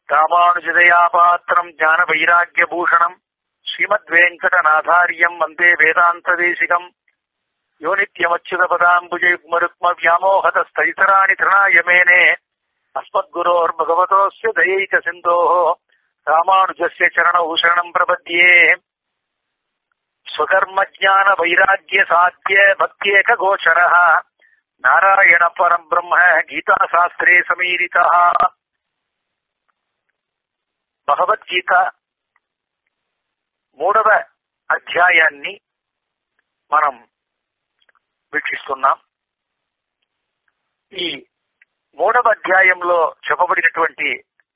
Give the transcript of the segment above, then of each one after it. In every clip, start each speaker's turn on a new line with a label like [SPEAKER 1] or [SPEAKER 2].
[SPEAKER 1] రామానుజదయాపాత్రం జ్ఞాన వైరాగ్య భూషణం శ్రీమద్వేంకటనాథార్యం వందే వేదాంతదేశికం యో నిత్యమచ్యుత పదాంబుజయుగ్మరుక్మ వ్యామోహత స్థైతరాణి తృణాయమేనే అస్మద్గురోర్భగవతోస్య దయైక సింధో రామానుజస్య చరణౌ శరణం ప్రపద్యే స్వకర్మ జ్ఞాన వైరాగ్య సాధ్య భక్త్యేక గోచర నారాయణ పరం బ్రహ్మ గీతాశాస్త్రే సమీరిత భగవద్గీత మూడవ అధ్యాయాన్ని మనం వీక్షిస్తున్నాం ఈ మూడవ అధ్యాయంలో చెప్పబడినటువంటి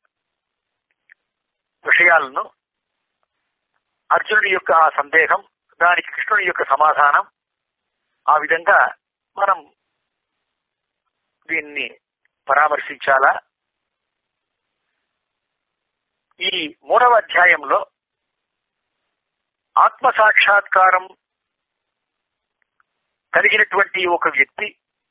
[SPEAKER 1] విషయాలను అర్జునుడి యొక్క ఆ సందేహం దానికి కృష్ణుడి యొక్క సమాధానం ఆ విధంగా మనం దీన్ని పరామర్శించాలా ఈ మూడవ అధ్యాయంలో ఆత్మ సాక్షాత్కారం కలిగినటువంటి ఒక వ్యక్తి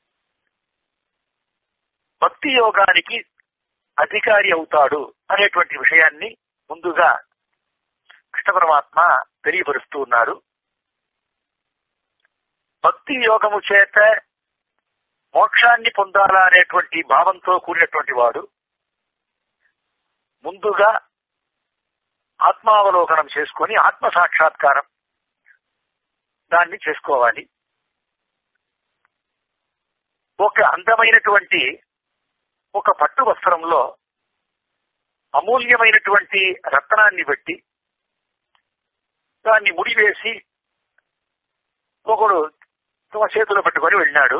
[SPEAKER 1] భక్తి యోగానికి అధికారి అవుతాడు అనేటువంటి విషయాన్ని ముందుగా కృష్ణ పరమాత్మ తెలియపరుస్తూ ఉన్నారు భక్తి యోగము చేత మోక్షాన్ని పొందాలా అనేటువంటి భావంతో కూడినటువంటి వాడు ముందుగా ఆత్మావలోకనం చేసుకొని ఆత్మ సాక్షాత్కారం దాన్ని చేసుకోవాలి ఒక అందమైనటువంటి ఒక పట్టు వస్త్రంలో అమూల్యమైనటువంటి రత్నాన్ని పెట్టి దాన్ని ముడివేసి ఒకడు తమ చేతిలో పెట్టుకొని వెళ్ళినాడు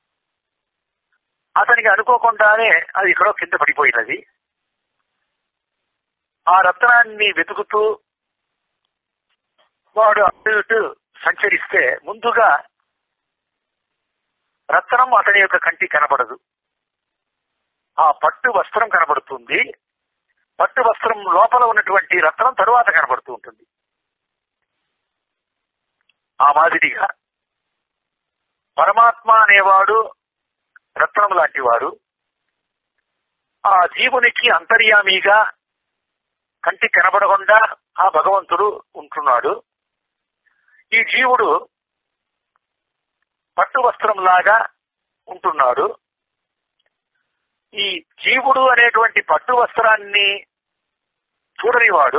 [SPEAKER 1] అతనికి అనుకోకుండానే అది ఎక్కడో కింద పడిపోయినది ఆ రత్నాన్ని వెతుకుతూ వాడు అటు ఇటు సంచరిస్తే ముందుగా రత్నం అతని యొక్క కంటి కనబడదు ఆ పట్టు వస్త్రం కనబడుతుంది పట్టు వస్త్రం లోపల ఉన్నటువంటి రత్నం తరువాత కనబడుతూ ఉంటుంది ఆ మాదిరిగా పరమాత్మ అనేవాడు రత్నం లాంటి వాడు ఆ జీవునికి అంతర్యామిగా కంటి కనబడకుండా ఆ భగవంతుడు ఉంటున్నాడు ఈ జీవుడు పట్టు వస్త్రం లాగా ఉంటున్నాడు ఈ జీవుడు అనేటువంటి పట్టు వస్త్రాన్ని చూడనివాడు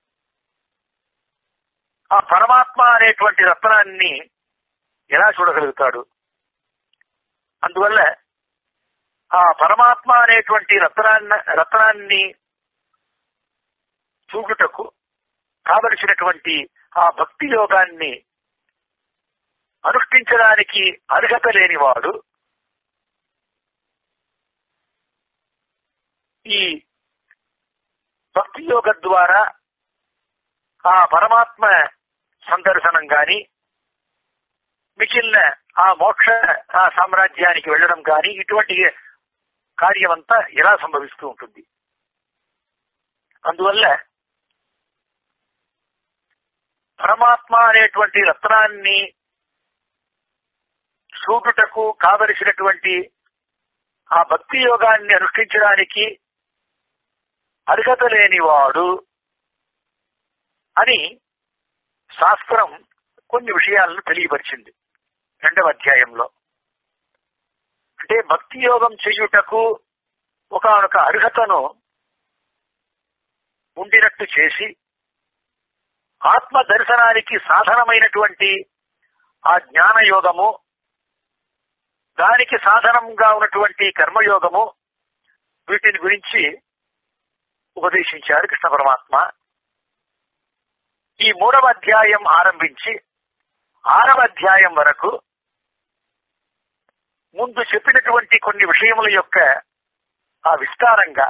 [SPEAKER 1] ఆ పరమాత్మ అనేటువంటి రత్నాన్ని ఎలా చూడగలుగుతాడు అందువల్ల ఆ పరమాత్మ అనేటువంటి రత్నాన్ని రత్నాన్ని చూడుటకు కావలసినటువంటి ఆ భక్తి యోగాన్ని అనుష్ఠించడానికి అర్హత లేనివాడు ఈ భక్తి యోగ ద్వారా ఆ పరమాత్మ సందర్శనం గాని మిగిలిన ఆ మోక్ష ఆ సామ్రాజ్యానికి వెళ్ళడం గాని ఇటువంటి కార్యమంతా ఎలా సంభవిస్తూ ఉంటుంది అందువల్ల పరమాత్మ అనేటువంటి రత్నాన్ని చూడుటకు కావలసినటువంటి ఆ భక్తి యోగాన్ని అనుష్ఠించడానికి అర్హత లేనివాడు అని శాస్త్రం కొన్ని విషయాలను తెలియపరిచింది రెండవ అధ్యాయంలో అంటే భక్తి యోగం చెయ్యుటకు ఒకనొక అర్హతను ఉండినట్టు చేసి ఆత్మ దర్శనానికి సాధనమైనటువంటి ఆ జ్ఞాన యోగము దానికి సాధనంగా ఉన్నటువంటి కర్మయోగము వీటిని గురించి ఉపదేశించారు కృష్ణ పరమాత్మ ఈ మూడవ అధ్యాయం ఆరంభించి ఆరవ అధ్యాయం వరకు ముందు చెప్పినటువంటి కొన్ని విషయముల యొక్క ఆ విస్తారంగా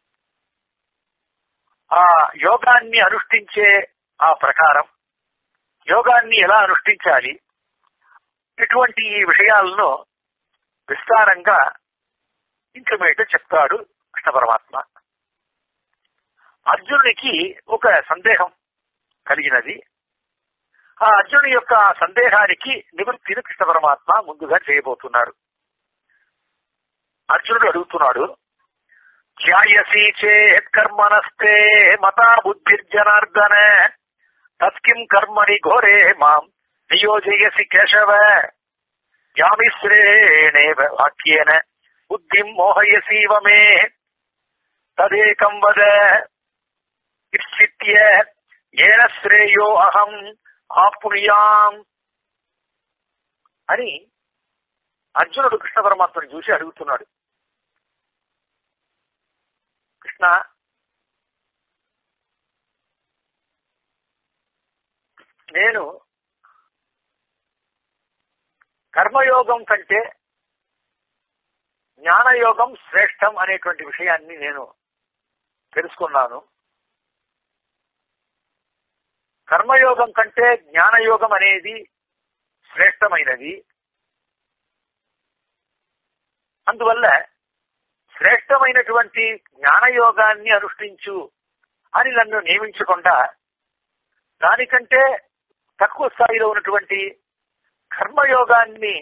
[SPEAKER 1] ఆ యోగాన్ని అనుష్ఠించే ఆ ప్రకారం యోగాన్ని ఎలా అనుష్ఠించాలి ఇటువంటి ఈ విషయాలను విస్తారంగా ఇంకమేట చెప్తాడు కృష్ణ పరమాత్మ అర్జునునికి ఒక సందేహం కలిగినది ఆ అర్జునుడి యొక్క సందేహానికి నివృత్తిని కృష్ణ పరమాత్మ ముందుగా చేయబోతున్నారు అర్జునుడు అడుగుతున్నాడు ధ్యాయసీ చేత్ కర్మనస్తే మతా బుద్ధిర్జనార్దన తత్కిం కర్మణి ఘోరే మాం నియోజయసి కేశవ యామిశ్రేణేవ వాక్యేన బుద్ధిం మోహయసీవ మే తదేకం వద ఇత్సిత్య ఏన శ్రేయో అహం ఆపుణ్యాం అని అర్జునుడు కృష్ణ పరమాత్మని చూసి అడుగుతున్నాడు కృష్ణ నేను కర్మయోగం కంటే జ్ఞానయోగం శ్రేష్టం అనేటువంటి విషయాన్ని నేను తెలుసుకున్నాను కర్మయోగం కంటే జ్ఞానయోగం అనేది శ్రేష్టమైనది అందువల్ల శ్రేష్టమైనటువంటి జ్ఞానయోగాన్ని అనుష్ఠించు అని నన్ను నియమించకుండా దానికంటే తక్కువ స్థాయిలో ఉన్నటువంటి కర్మయోగాన్ని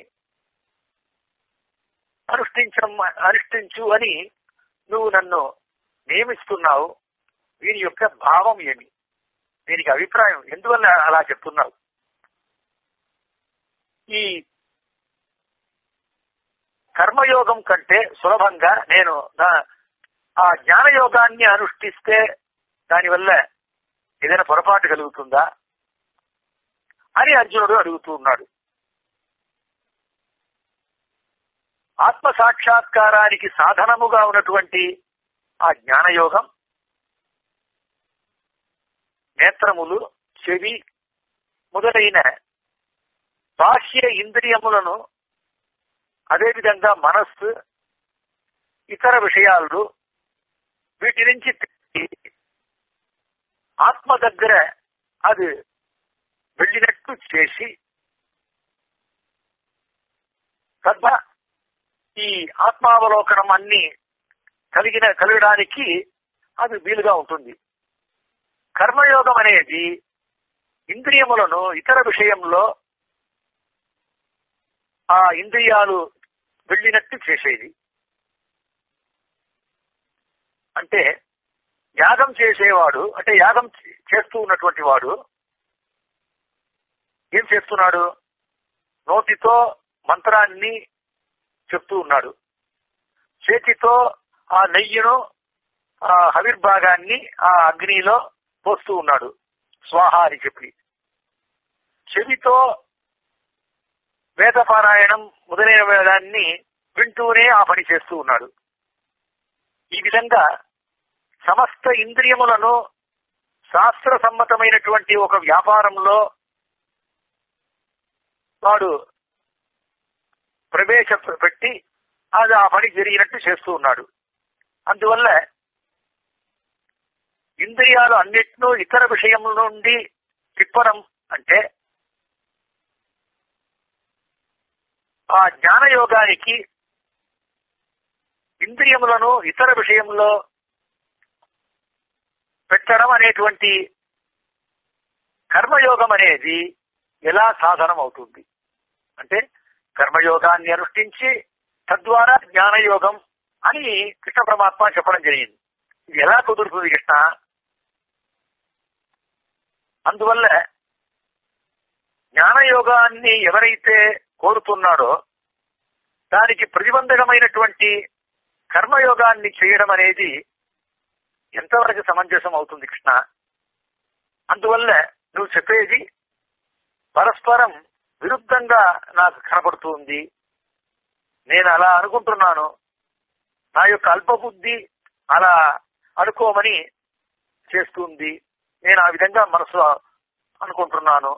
[SPEAKER 1] అనుష్ఠించం అనుష్ఠించు అని నువ్వు నన్ను నియమిస్తున్నావు వీరి యొక్క భావం ఏమి దీనికి అభిప్రాయం ఎందువల్ల అలా చెప్తున్నావు ఈ కర్మయోగం కంటే సులభంగా నేను నా ఆ జ్ఞానయోగాన్ని అనుష్ఠిస్తే దానివల్ల ఏదైనా పొరపాటు కలుగుతుందా అని అర్జునుడు అడుగుతూ ఉన్నాడు ఆత్మ సాక్షాత్కారానికి సాధనముగా ఉన్నటువంటి ఆ జ్ఞానయోగం నేత్రములు చెవి మొదలైన బాహ్య ఇంద్రియములను అదేవిధంగా మనస్సు ఇతర విషయాలు వీటి నుంచి ఆత్మ దగ్గర అది వెళ్ళినట్టు చేసి తద్వ ఈ ఆత్మావలోకనం అన్ని కలిగిన కలగడానికి అది వీలుగా ఉంటుంది కర్మయోగం అనేది ఇంద్రియములను ఇతర విషయంలో ఆ ఇంద్రియాలు వెళ్ళినట్టు చేసేది అంటే యాగం చేసేవాడు అంటే యాగం చేస్తూ ఉన్నటువంటి వాడు ఏం చేస్తున్నాడు నోటితో మంత్రాన్ని చెప్తూ ఉన్నాడు చేతితో ఆ నెయ్యిను ఆ హవిర్భాగాన్ని ఆ అగ్నిలో పోస్తూ ఉన్నాడు స్వాహ అని చెప్పి చెవితో వేదపారాయణం మొదలైన వేదాన్ని వింటూనే ఆ పని చేస్తూ ఉన్నాడు ఈ విధంగా సమస్త ఇంద్రియములను శాస్త్ర సమ్మతమైనటువంటి ఒక వ్యాపారంలో వాడు ప్రవేశ పెట్టి అది ఆ పని జరిగినట్టు చేస్తూ ఉన్నాడు అందువల్ల ఇంద్రియాలు అన్నిటినూ ఇతర విషయముల నుండి తిప్పడం అంటే ఆ జ్ఞానయోగానికి ఇంద్రియములను ఇతర విషయంలో పెట్టడం అనేటువంటి కర్మయోగం అనేది ఎలా సాధనం అవుతుంది అంటే కర్మయోగాన్ని అనుష్ఠించి తద్వారా జ్ఞానయోగం అని కృష్ణ పరమాత్మ చెప్పడం జరిగింది ఇది ఎలా కుదురుతుంది కృష్ణ అందువల్ల జ్ఞానయోగాన్ని ఎవరైతే కోరుతున్నాడో దానికి ప్రతిబంధకమైనటువంటి కర్మయోగాన్ని చేయడం అనేది ఎంతవరకు సమంజసం అవుతుంది కృష్ణ అందువల్ల నువ్వు చెప్పేది పరస్పరం విరుద్ధంగా నాకు కనబడుతుంది నేను అలా అనుకుంటున్నాను నా యొక్క అల్పబుద్ధి అలా అనుకోమని చేస్తుంది నేను ఆ విధంగా మనసులో అనుకుంటున్నాను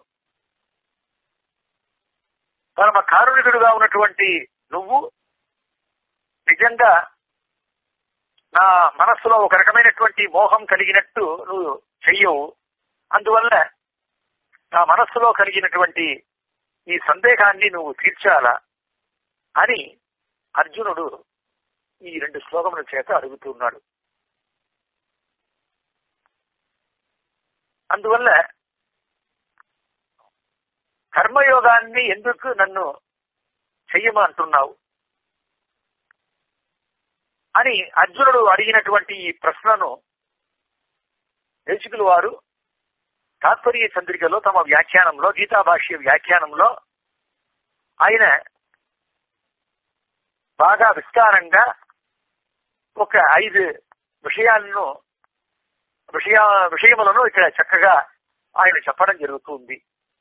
[SPEAKER 1] పరమ కారుణికుడుగా ఉన్నటువంటి నువ్వు నిజంగా నా మనస్సులో ఒక రకమైనటువంటి మోహం కలిగినట్టు నువ్వు చెయ్యవు అందువల్ల నా మనస్సులో కలిగినటువంటి ఈ సందేహాన్ని నువ్వు తీర్చాలా అని అర్జునుడు ఈ రెండు శ్లోకముల చేత అడుగుతున్నాడు అందువల్ల కర్మయోగాన్ని ఎందుకు నన్ను చెయ్యమంటున్నావు అని అర్జునుడు అడిగినటువంటి ఈ ప్రశ్నను దేశికులు వారు తాత్పర్య చంద్రికలో తమ వ్యాఖ్యానంలో గీతాభాష్య వ్యాఖ్యానంలో ఆయన బాగా విస్తారంగా ఒక ఐదు విషయాలను విషయ విషయములను ఇక్కడ చక్కగా ఆయన చెప్పడం జరుగుతుంది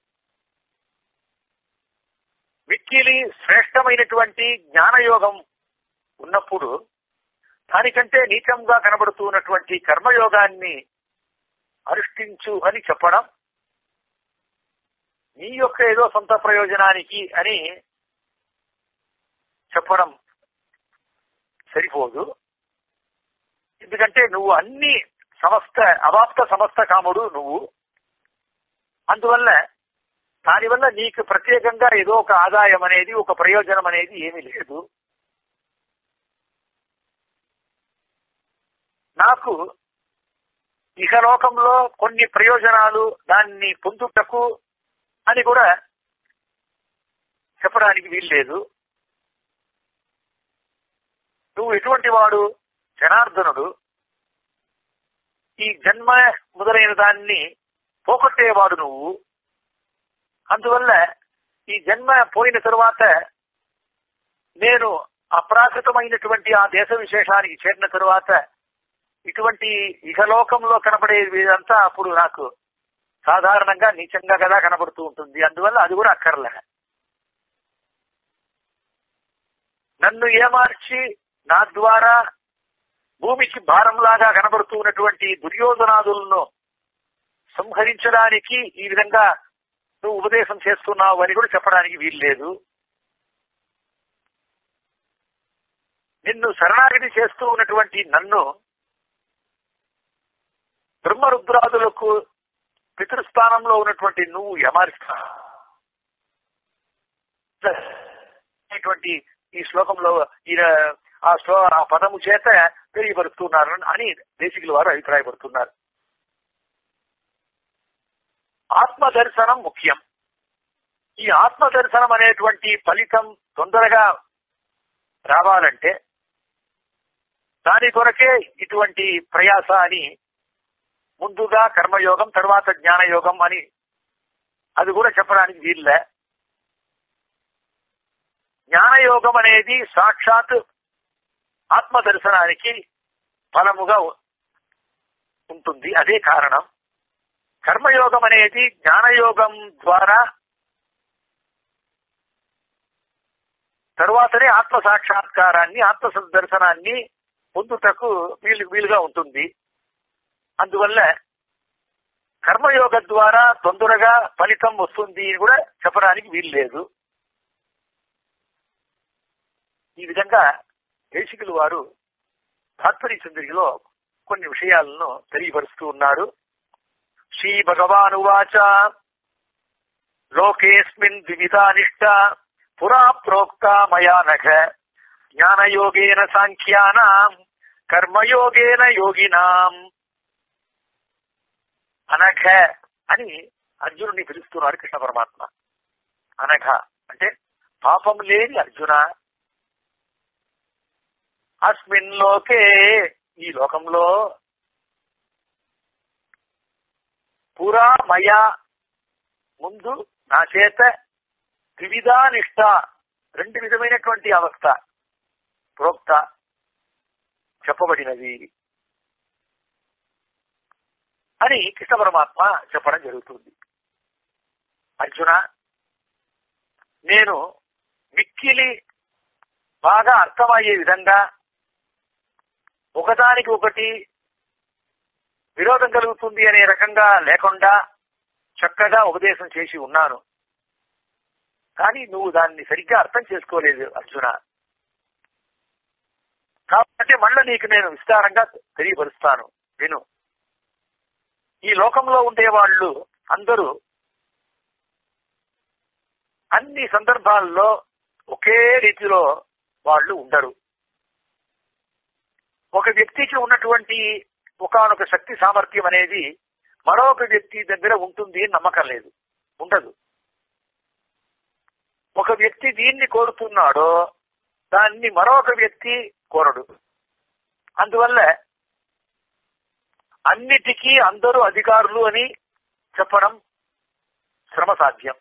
[SPEAKER 1] మిక్కిలి శ్రేష్టమైనటువంటి జ్ఞానయోగం ఉన్నప్పుడు దానికంటే నీచంగా కనబడుతున్నటువంటి కర్మయోగాన్ని అనుష్ఠించు అని చెప్పడం నీ యొక్క ఏదో సొంత ప్రయోజనానికి అని చెప్పడం సరిపోదు ఎందుకంటే నువ్వు అన్ని సమస్త అవాప్త సమస్త కాముడు నువ్వు అందువల్ల దానివల్ల నీకు ప్రత్యేకంగా ఏదో ఒక ఆదాయం అనేది ఒక ప్రయోజనం అనేది ఏమీ లేదు నాకు ఇహలోకంలో కొన్ని ప్రయోజనాలు దాన్ని పొందుటకు అని కూడా చెప్పడానికి వీల్లేదు నువ్వు ఎటువంటి వాడు జనార్దనుడు ఈ జన్మ మొదలైన దాన్ని పోగొట్టేవాడు నువ్వు అందువల్ల ఈ జన్మ పోయిన తరువాత నేను అప్రాకృతమైనటువంటి ఆ దేశ విశేషానికి చేరిన తరువాత ఇటువంటి ఇహలోకంలో కనబడేదంతా అప్పుడు నాకు సాధారణంగా నీచంగా కదా కనబడుతూ ఉంటుంది అందువల్ల అది కూడా అక్కర్లే నన్ను ఏమార్చి నా ద్వారా భూమికి భారంలాగా కనబడుతున్నటువంటి దుర్యోధనాదులను సంహరించడానికి ఈ విధంగా నువ్వు ఉపదేశం చేస్తున్నావు అని కూడా చెప్పడానికి వీల్లేదు నిన్ను శరణాగతి చేస్తూ ఉన్నటువంటి నన్ను బ్రహ్మరుద్రాదులకు పితృస్థానంలో ఉన్నటువంటి నువ్వు యమారిస్తా ఈ శ్లోకంలో ఈయన ఆ శ్లో ఆ పదము చేత తెలియపరుస్తున్నారు అని దేశికుల వారు అభిప్రాయపడుతున్నారు ఆత్మ దర్శనం ముఖ్యం ఈ ఆత్మ దర్శనం అనేటువంటి ఫలితం తొందరగా రావాలంటే దాని కొరకే ఇటువంటి ప్రయాస అని ముందుగా కర్మయోగం తర్వాత జ్ఞానయోగం అని అది కూడా చెప్పడానికి వీల్లే జ్ఞానయోగం అనేది సాక్షాత్ ఆత్మ దర్శనానికి ఫలముగా ఉంటుంది అదే కారణం కర్మయోగం అనేది జ్ఞానయోగం ద్వారా తరువాతనే ఆత్మ సాక్షాత్కారాన్ని ఆత్మ దర్శనాన్ని పొందుటకు వీలు వీలుగా ఉంటుంది అందువల్ల కర్మయోగ ద్వారా తొందరగా ఫలితం వస్తుంది అని కూడా చెప్పడానికి వీలు లేదు ఈ విధంగా దేశికులు వారు తాత్పర్య చంద్రికలో కొన్ని విషయాలను తెలియపరుస్తూ ఉన్నారు శ్రీ భగవాను వాచ లోకేస్మిన్ ద్విధానిష్ట పురా ప్రోక్త మయా నఘ జ్ఞానయోగేన సాంఖ్యానాం కర్మయోగేన యోగినాం అనఘ అని అర్జునుడిని పిలుస్తున్నారు కృష్ణ పరమాత్మ అనఘ అంటే పాపం లేని అర్జున అస్మిన్ లోకే ఈ లోకంలో పురా మయా ముందు నా చేత త్రివిధా నిష్ట రెండు విధమైనటువంటి అవస్థ ప్రోక్త చెప్పబడినది అని కృష్ణ పరమాత్మ చెప్పడం జరుగుతుంది అర్జున నేను మిక్కిలి బాగా అర్థమయ్యే విధంగా ఒకదానికి ఒకటి విరోధం కలుగుతుంది అనే రకంగా లేకుండా చక్కగా ఉపదేశం చేసి ఉన్నాను కానీ నువ్వు దాన్ని సరిగ్గా అర్థం చేసుకోలేదు అర్జున కాబట్టి మళ్ళీ నీకు నేను విస్తారంగా తెలియపరుస్తాను విను ఈ లోకంలో ఉండే వాళ్ళు అందరూ అన్ని సందర్భాల్లో ఒకే రీతిలో వాళ్ళు ఉండరు ఒక వ్యక్తికి ఉన్నటువంటి ఒకనొక శక్తి సామర్థ్యం అనేది మరొక వ్యక్తి దగ్గర ఉంటుంది అని నమ్మకం లేదు ఉండదు ఒక వ్యక్తి దీన్ని కోరుతున్నాడో దాన్ని మరొక వ్యక్తి కోరడు అందువల్ల అన్నిటికీ అందరూ అధికారులు అని చెప్పడం శ్రమ సాధ్యం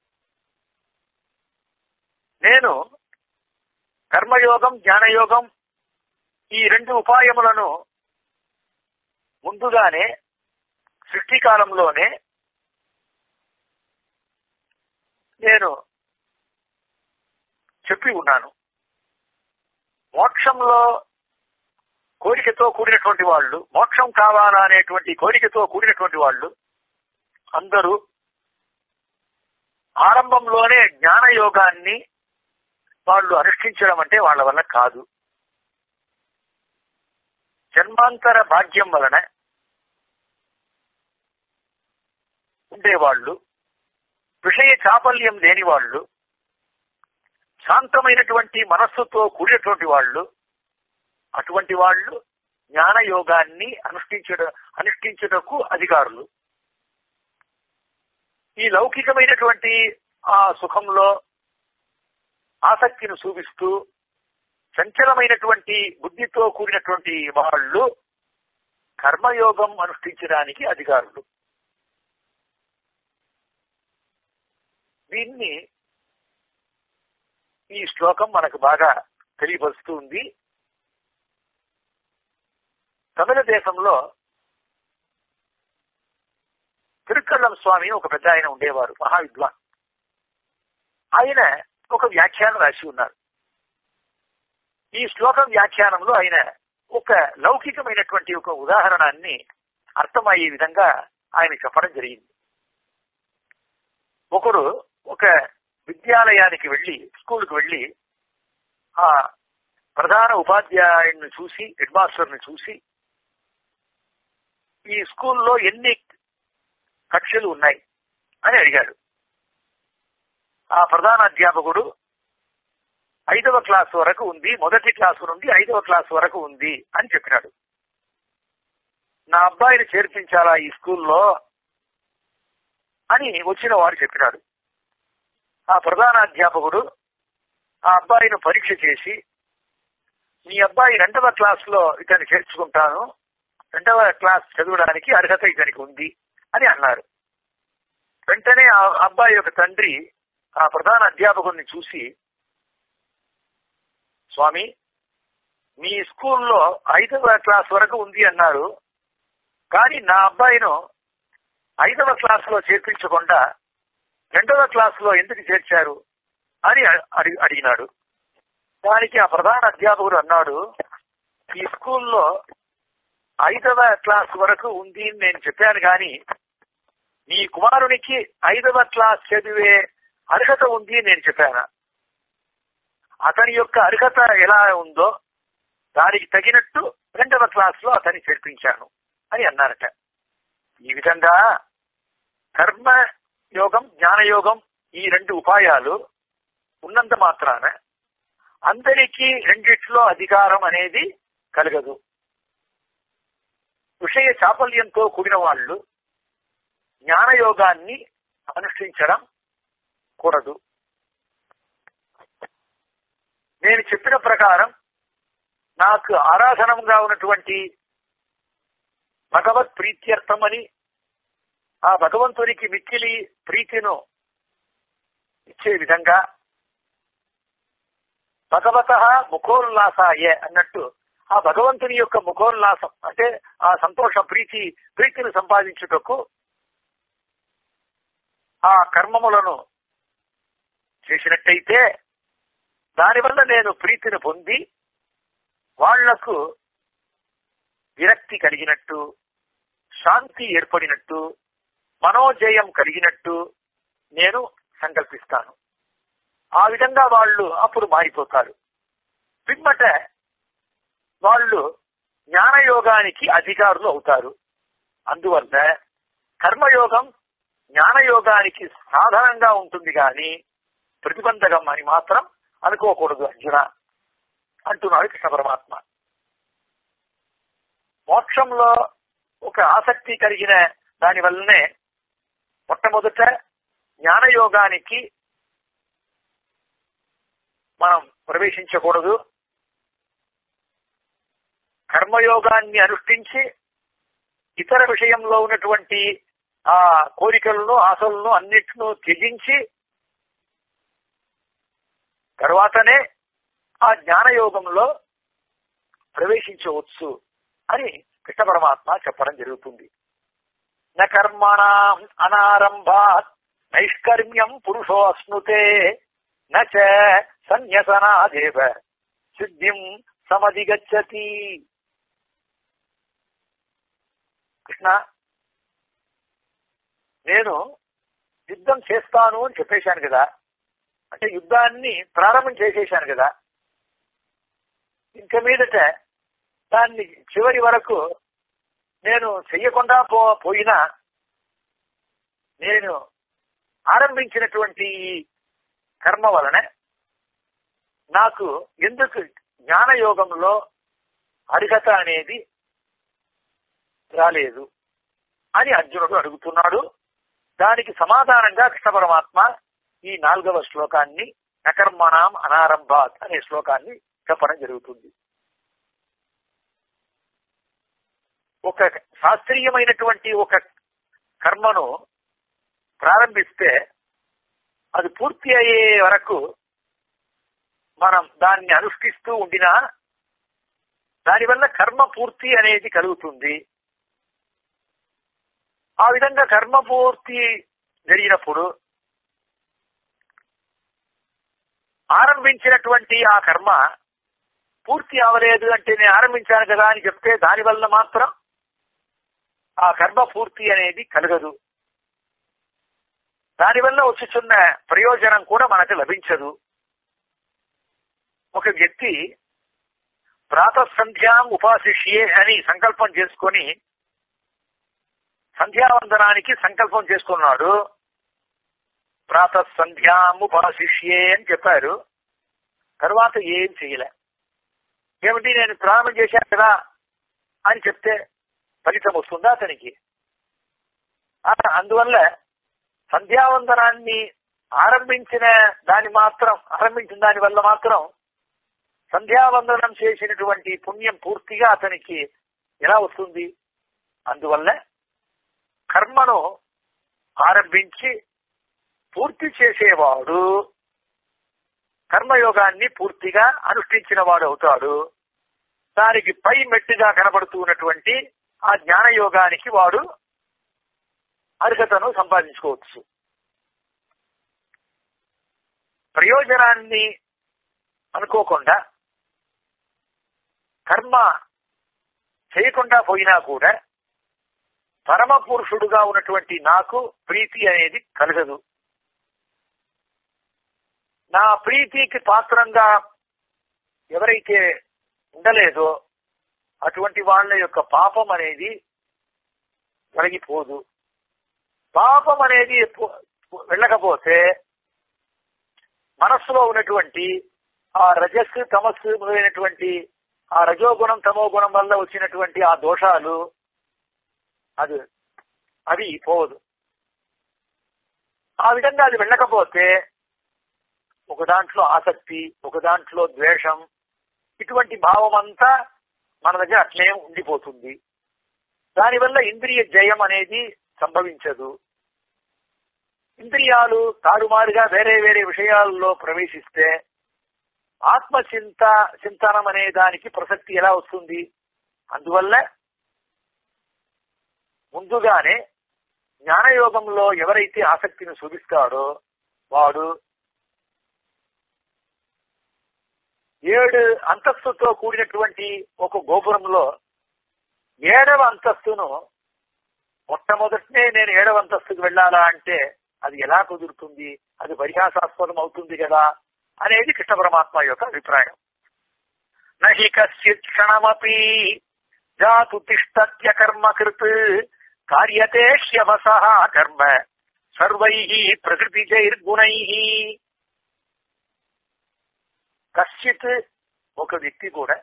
[SPEAKER 1] నేను కర్మయోగం జ్ఞానయోగం ఈ రెండు ఉపాయములను ముందుగానే సృష్టికాలంలోనే నేను చెప్పి ఉన్నాను మోక్షంలో కోరికతో కూడినటువంటి వాళ్ళు మోక్షం కావాలా అనేటువంటి కోరికతో కూడినటువంటి వాళ్ళు అందరూ ఆరంభంలోనే జ్ఞానయోగాన్ని వాళ్ళు అనుష్ఠించడం అంటే వాళ్ళ వల్ల కాదు జన్మాంతర భాగ్యం వలన ఉండేవాళ్ళు విషయ చాపల్యం లేని వాళ్ళు శాంతమైనటువంటి మనస్సుతో కూడినటువంటి వాళ్ళు అటువంటి వాళ్ళు జ్ఞానయోగాన్ని అనుష్ఠించడ అనుష్ఠించుటకు అధికారులు ఈ లౌకికమైనటువంటి ఆ సుఖంలో ఆసక్తిని చూపిస్తూ చంచలమైనటువంటి బుద్ధితో కూడినటువంటి వాళ్ళు కర్మయోగం అనుష్ఠించడానికి అధికారులు దీన్ని ఈ శ్లోకం మనకు బాగా తెలియపరుస్తూ ఉంది తమిళ దేశంలో తిరుక్కల్లం స్వామి ఒక పెద్ద ఆయన ఉండేవారు మహావిద్వాన్ ఆయన ఒక వ్యాఖ్యానం రాసి ఉన్నారు ఈ శ్లోకం వ్యాఖ్యానంలో ఆయన ఒక లౌకికమైనటువంటి ఒక ఉదాహరణాన్ని అర్థమయ్యే విధంగా ఆయన చెప్పడం జరిగింది ఒకడు ఒక విద్యాలయానికి వెళ్లి స్కూల్కి వెళ్లి ఆ ప్రధాన ఉపాధ్యాయుడిని చూసి హెడ్ మాస్టర్ని చూసి ఈ స్కూల్లో ఎన్ని కక్షలు ఉన్నాయి అని అడిగాడు ఆ ప్రధాన అధ్యాపకుడు ఐదవ క్లాస్ వరకు ఉంది మొదటి క్లాసు నుండి ఐదవ క్లాస్ వరకు ఉంది అని చెప్పినాడు నా అబ్బాయిని చేర్పించాలా ఈ స్కూల్లో అని వచ్చిన వాడు చెప్పినాడు ఆ ప్రధాన అధ్యాపకుడు ఆ అబ్బాయిని పరీక్ష చేసి మీ అబ్బాయి రెండవ క్లాస్ లో ఇతన్ని చేర్చుకుంటాను రెండవ క్లాస్ చదవడానికి అర్హత ఇతనికి ఉంది అని అన్నారు వెంటనే ఆ అబ్బాయి యొక్క తండ్రి ఆ ప్రధాన అధ్యాపకుడిని చూసి స్వామి మీ స్కూల్లో ఐదవ క్లాస్ వరకు ఉంది అన్నారు కానీ నా అబ్బాయిను ఐదవ క్లాస్ లో చేర్పించకుండా రెండవ క్లాస్ లో ఎందుకు చేర్చారు అని అడిగి అడిగినాడు దానికి ఆ ప్రధాన అధ్యాపకుడు అన్నాడు ఈ స్కూల్లో ఐదవ క్లాస్ వరకు ఉంది అని నేను చెప్పాను కానీ నీ కుమారునికి ఐదవ క్లాస్ చదివే అర్హత ఉంది అని నేను చెప్పాను అతని యొక్క అర్హత ఎలా ఉందో దానికి తగినట్టు రెండవ క్లాస్ లో అతన్ని చేర్పించాను అని అన్నారట ఈ విధంగా కర్మ యోగం జ్ఞానయోగం ఈ రెండు ఉపాయాలు ఉన్నంత మాత్రాన అందరికీ రెండిట్లో అధికారం అనేది కలగదు విషయ చాపల్యంతో కూడిన వాళ్ళు జ్ఞానయోగాన్ని అనుష్ఠించడం కూడదు నేను చెప్పిన ప్రకారం నాకు ఆరాధనంగా ఉన్నటువంటి భగవత్ ప్రీత్యర్థమని ఆ భగవంతునికి మిక్కిలి ప్రీతిను ఇచ్చే విధంగా భగవత ముఖోల్లాసాయే అన్నట్టు ఆ భగవంతుని యొక్క ముఖోల్లాసం అంటే ఆ సంతోష ప్రీతి ప్రీతిని సంపాదించుటకు ఆ కర్మములను చేసినట్టయితే దానివల్ల నేను ప్రీతిని పొంది వాళ్లకు విరక్తి కలిగినట్టు శాంతి ఏర్పడినట్టు మనోజయం కలిగినట్టు నేను సంకల్పిస్తాను ఆ విధంగా వాళ్ళు అప్పుడు మారిపోతారు పిమ్మట వాళ్ళు జ్ఞానయోగానికి అధికారులు అవుతారు అందువల్ల కర్మయోగం జ్ఞానయోగానికి సాధారణంగా ఉంటుంది కానీ ప్రతిబంధకం అని మాత్రం అనుకోకూడదు అర్జున అంటున్నాడు కృష్ణ పరమాత్మ మోక్షంలో ఒక ఆసక్తి కలిగిన దాని వల్లనే మొట్టమొదట జ్ఞానయోగానికి మనం ప్రవేశించకూడదు కర్మయోగాన్ని అనుష్ఠించి ఇతర విషయంలో ఉన్నటువంటి ఆ కోరికలను ఆశలను అన్నిటిను త్యజించి తర్వాతనే ఆ జ్ఞానయోగంలో ప్రవేశించవచ్చు అని కృష్ణ పరమాత్మ చెప్పడం జరుగుతుంది న కర్మణం అనారంభాత్ నైష్కర్మ్యం పురుషో అశ్నుతే నచ సన్యసనాదేవ సిద్ధిం సమధిగచ్చతి కృష్ణ నేను యుద్ధం చేస్తాను అని చెప్పేశాను కదా అంటే యుద్ధాన్ని ప్రారంభం చేసేశాను కదా ఇంక మీదట దాన్ని చివరి వరకు నేను చెయ్యకుండా పో పోయినా నేను ఆరంభించినటువంటి ఈ కర్మ వలన నాకు ఎందుకు జ్ఞానయోగంలో అర్హత అనేది రాలేదు అని అర్జునుడు అడుగుతున్నాడు దానికి సమాధానంగా కృష్ణ పరమాత్మ ఈ నాలుగవ శ్లోకాన్ని నకర్మణాం అనారంభాత్ అనే శ్లోకాన్ని చెప్పడం జరుగుతుంది ఒక శాస్త్రీయమైనటువంటి ఒక కర్మను ప్రారంభిస్తే అది పూర్తి అయ్యే వరకు మనం దాన్ని అనుష్ఠిస్తూ ఉండినా దానివల్ల కర్మ పూర్తి అనేది కలుగుతుంది ఆ విధంగా కర్మ పూర్తి జరిగినప్పుడు ఆరంభించినటువంటి ఆ కర్మ పూర్తి అవలేదు అంటే నేను ఆరంభించాను కదా అని చెప్తే దానివల్ల మాత్రం ఆ కర్మ పూర్తి అనేది కలగదు దానివల్ల వచ్చుచున్న ప్రయోజనం కూడా మనకు లభించదు ఒక వ్యక్తి ప్రాతసంధ్యాం ఉపాశిష్యే అని సంకల్పం చేసుకొని సంధ్యావందనానికి సంకల్పం చేసుకున్నాడు ప్రాతసంధ్యాం ఉపాశిష్యే అని చెప్పారు తర్వాత ఏం చేయలే ఏమిటి నేను ప్రారంభం చేశాను కదా అని చెప్తే ఫలితం వస్తుందా అతనికి అందువల్ల సంధ్యావందనాన్ని ఆరంభించిన దాని మాత్రం ఆరంభించిన దాని వల్ల మాత్రం సంధ్యావందనం చేసినటువంటి పుణ్యం పూర్తిగా అతనికి ఎలా వస్తుంది అందువల్ల కర్మను ఆరంభించి పూర్తి చేసేవాడు కర్మయోగాన్ని పూర్తిగా అనుష్ఠించిన వాడు అవుతాడు దానికి పై మెట్టుగా కనబడుతున్నటువంటి ఆ జ్ఞానయోగానికి వాడు అర్హతను సంపాదించుకోవచ్చు ప్రయోజనాన్ని అనుకోకుండా కర్మ చేయకుండా పోయినా కూడా పరమ పురుషుడుగా ఉన్నటువంటి నాకు ప్రీతి అనేది కలగదు నా ప్రీతికి పాత్రంగా ఎవరైతే ఉండలేదో అటువంటి వాళ్ళ యొక్క పాపం అనేది తొలగిపోదు పాపం అనేది వెళ్ళకపోతే మనస్సులో ఉన్నటువంటి ఆ రజస్సు తమస్సు మొదలైనటువంటి ఆ రజోగుణం తమో గుణం వల్ల వచ్చినటువంటి ఆ దోషాలు అది అది పోదు ఆ విధంగా అది వెళ్ళకపోతే ఒక దాంట్లో ఆసక్తి ఒక దాంట్లో ద్వేషం ఇటువంటి భావం అంతా మన దగ్గర అట్లే ఉండిపోతుంది దానివల్ల ఇంద్రియ జయం అనేది సంభవించదు ఇంద్రియాలు తారుమారుగా వేరే వేరే విషయాల్లో ప్రవేశిస్తే ఆత్మచింత చింతనం అనే దానికి ప్రసక్తి ఎలా వస్తుంది అందువల్ల ముందుగానే జ్ఞానయోగంలో ఎవరైతే ఆసక్తిని చూపిస్తాడో వాడు ఏడు అంతస్తుతో కూడినటువంటి ఒక గోపురంలో ఏడవ అంతస్తును మొట్టమొదటినే నేను ఏడవ అంతస్తుకు వెళ్ళాలా అంటే అది ఎలా కుదురుతుంది అది పరిహాసాస్పదం అవుతుంది కదా అనేది కృష్ణ పరమాత్మ యొక్క అభిప్రాయం నహి కశ్చిత్ క్షణమపి జాతు తిష్టత్య కర్మ కృత్ కార్యతే హ్యవస కర్మ సర్వై ప్రకృతి జైర్గుణై కశ్చిత్ ఒక వ్యక్తి కూడా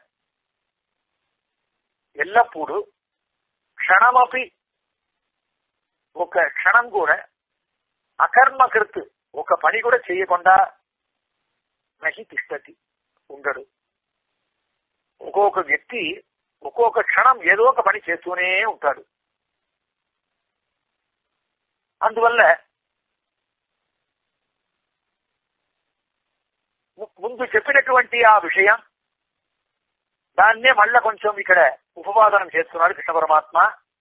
[SPEAKER 1] ఎల్లప్పుడూ క్షణమపి ఒక క్షణం కూడా అకర్మకృత్ ఒక పని కూడా చేయకుండా నహి తిష్టతి ఉండడు ఒక్కొక్క వ్యక్తి ఒక్కొక్క క్షణం ఏదో ఒక పని చేస్తూనే ఉంటాడు అందువల్ల ము- ముందు చెప్పినటువంటి ఆ విషయం దాన్నే మళ్ళా కొంచెం ఇక్కడ ఉపవాదనం చేస్తున్నాడు కృష్ణ పరమాత్మ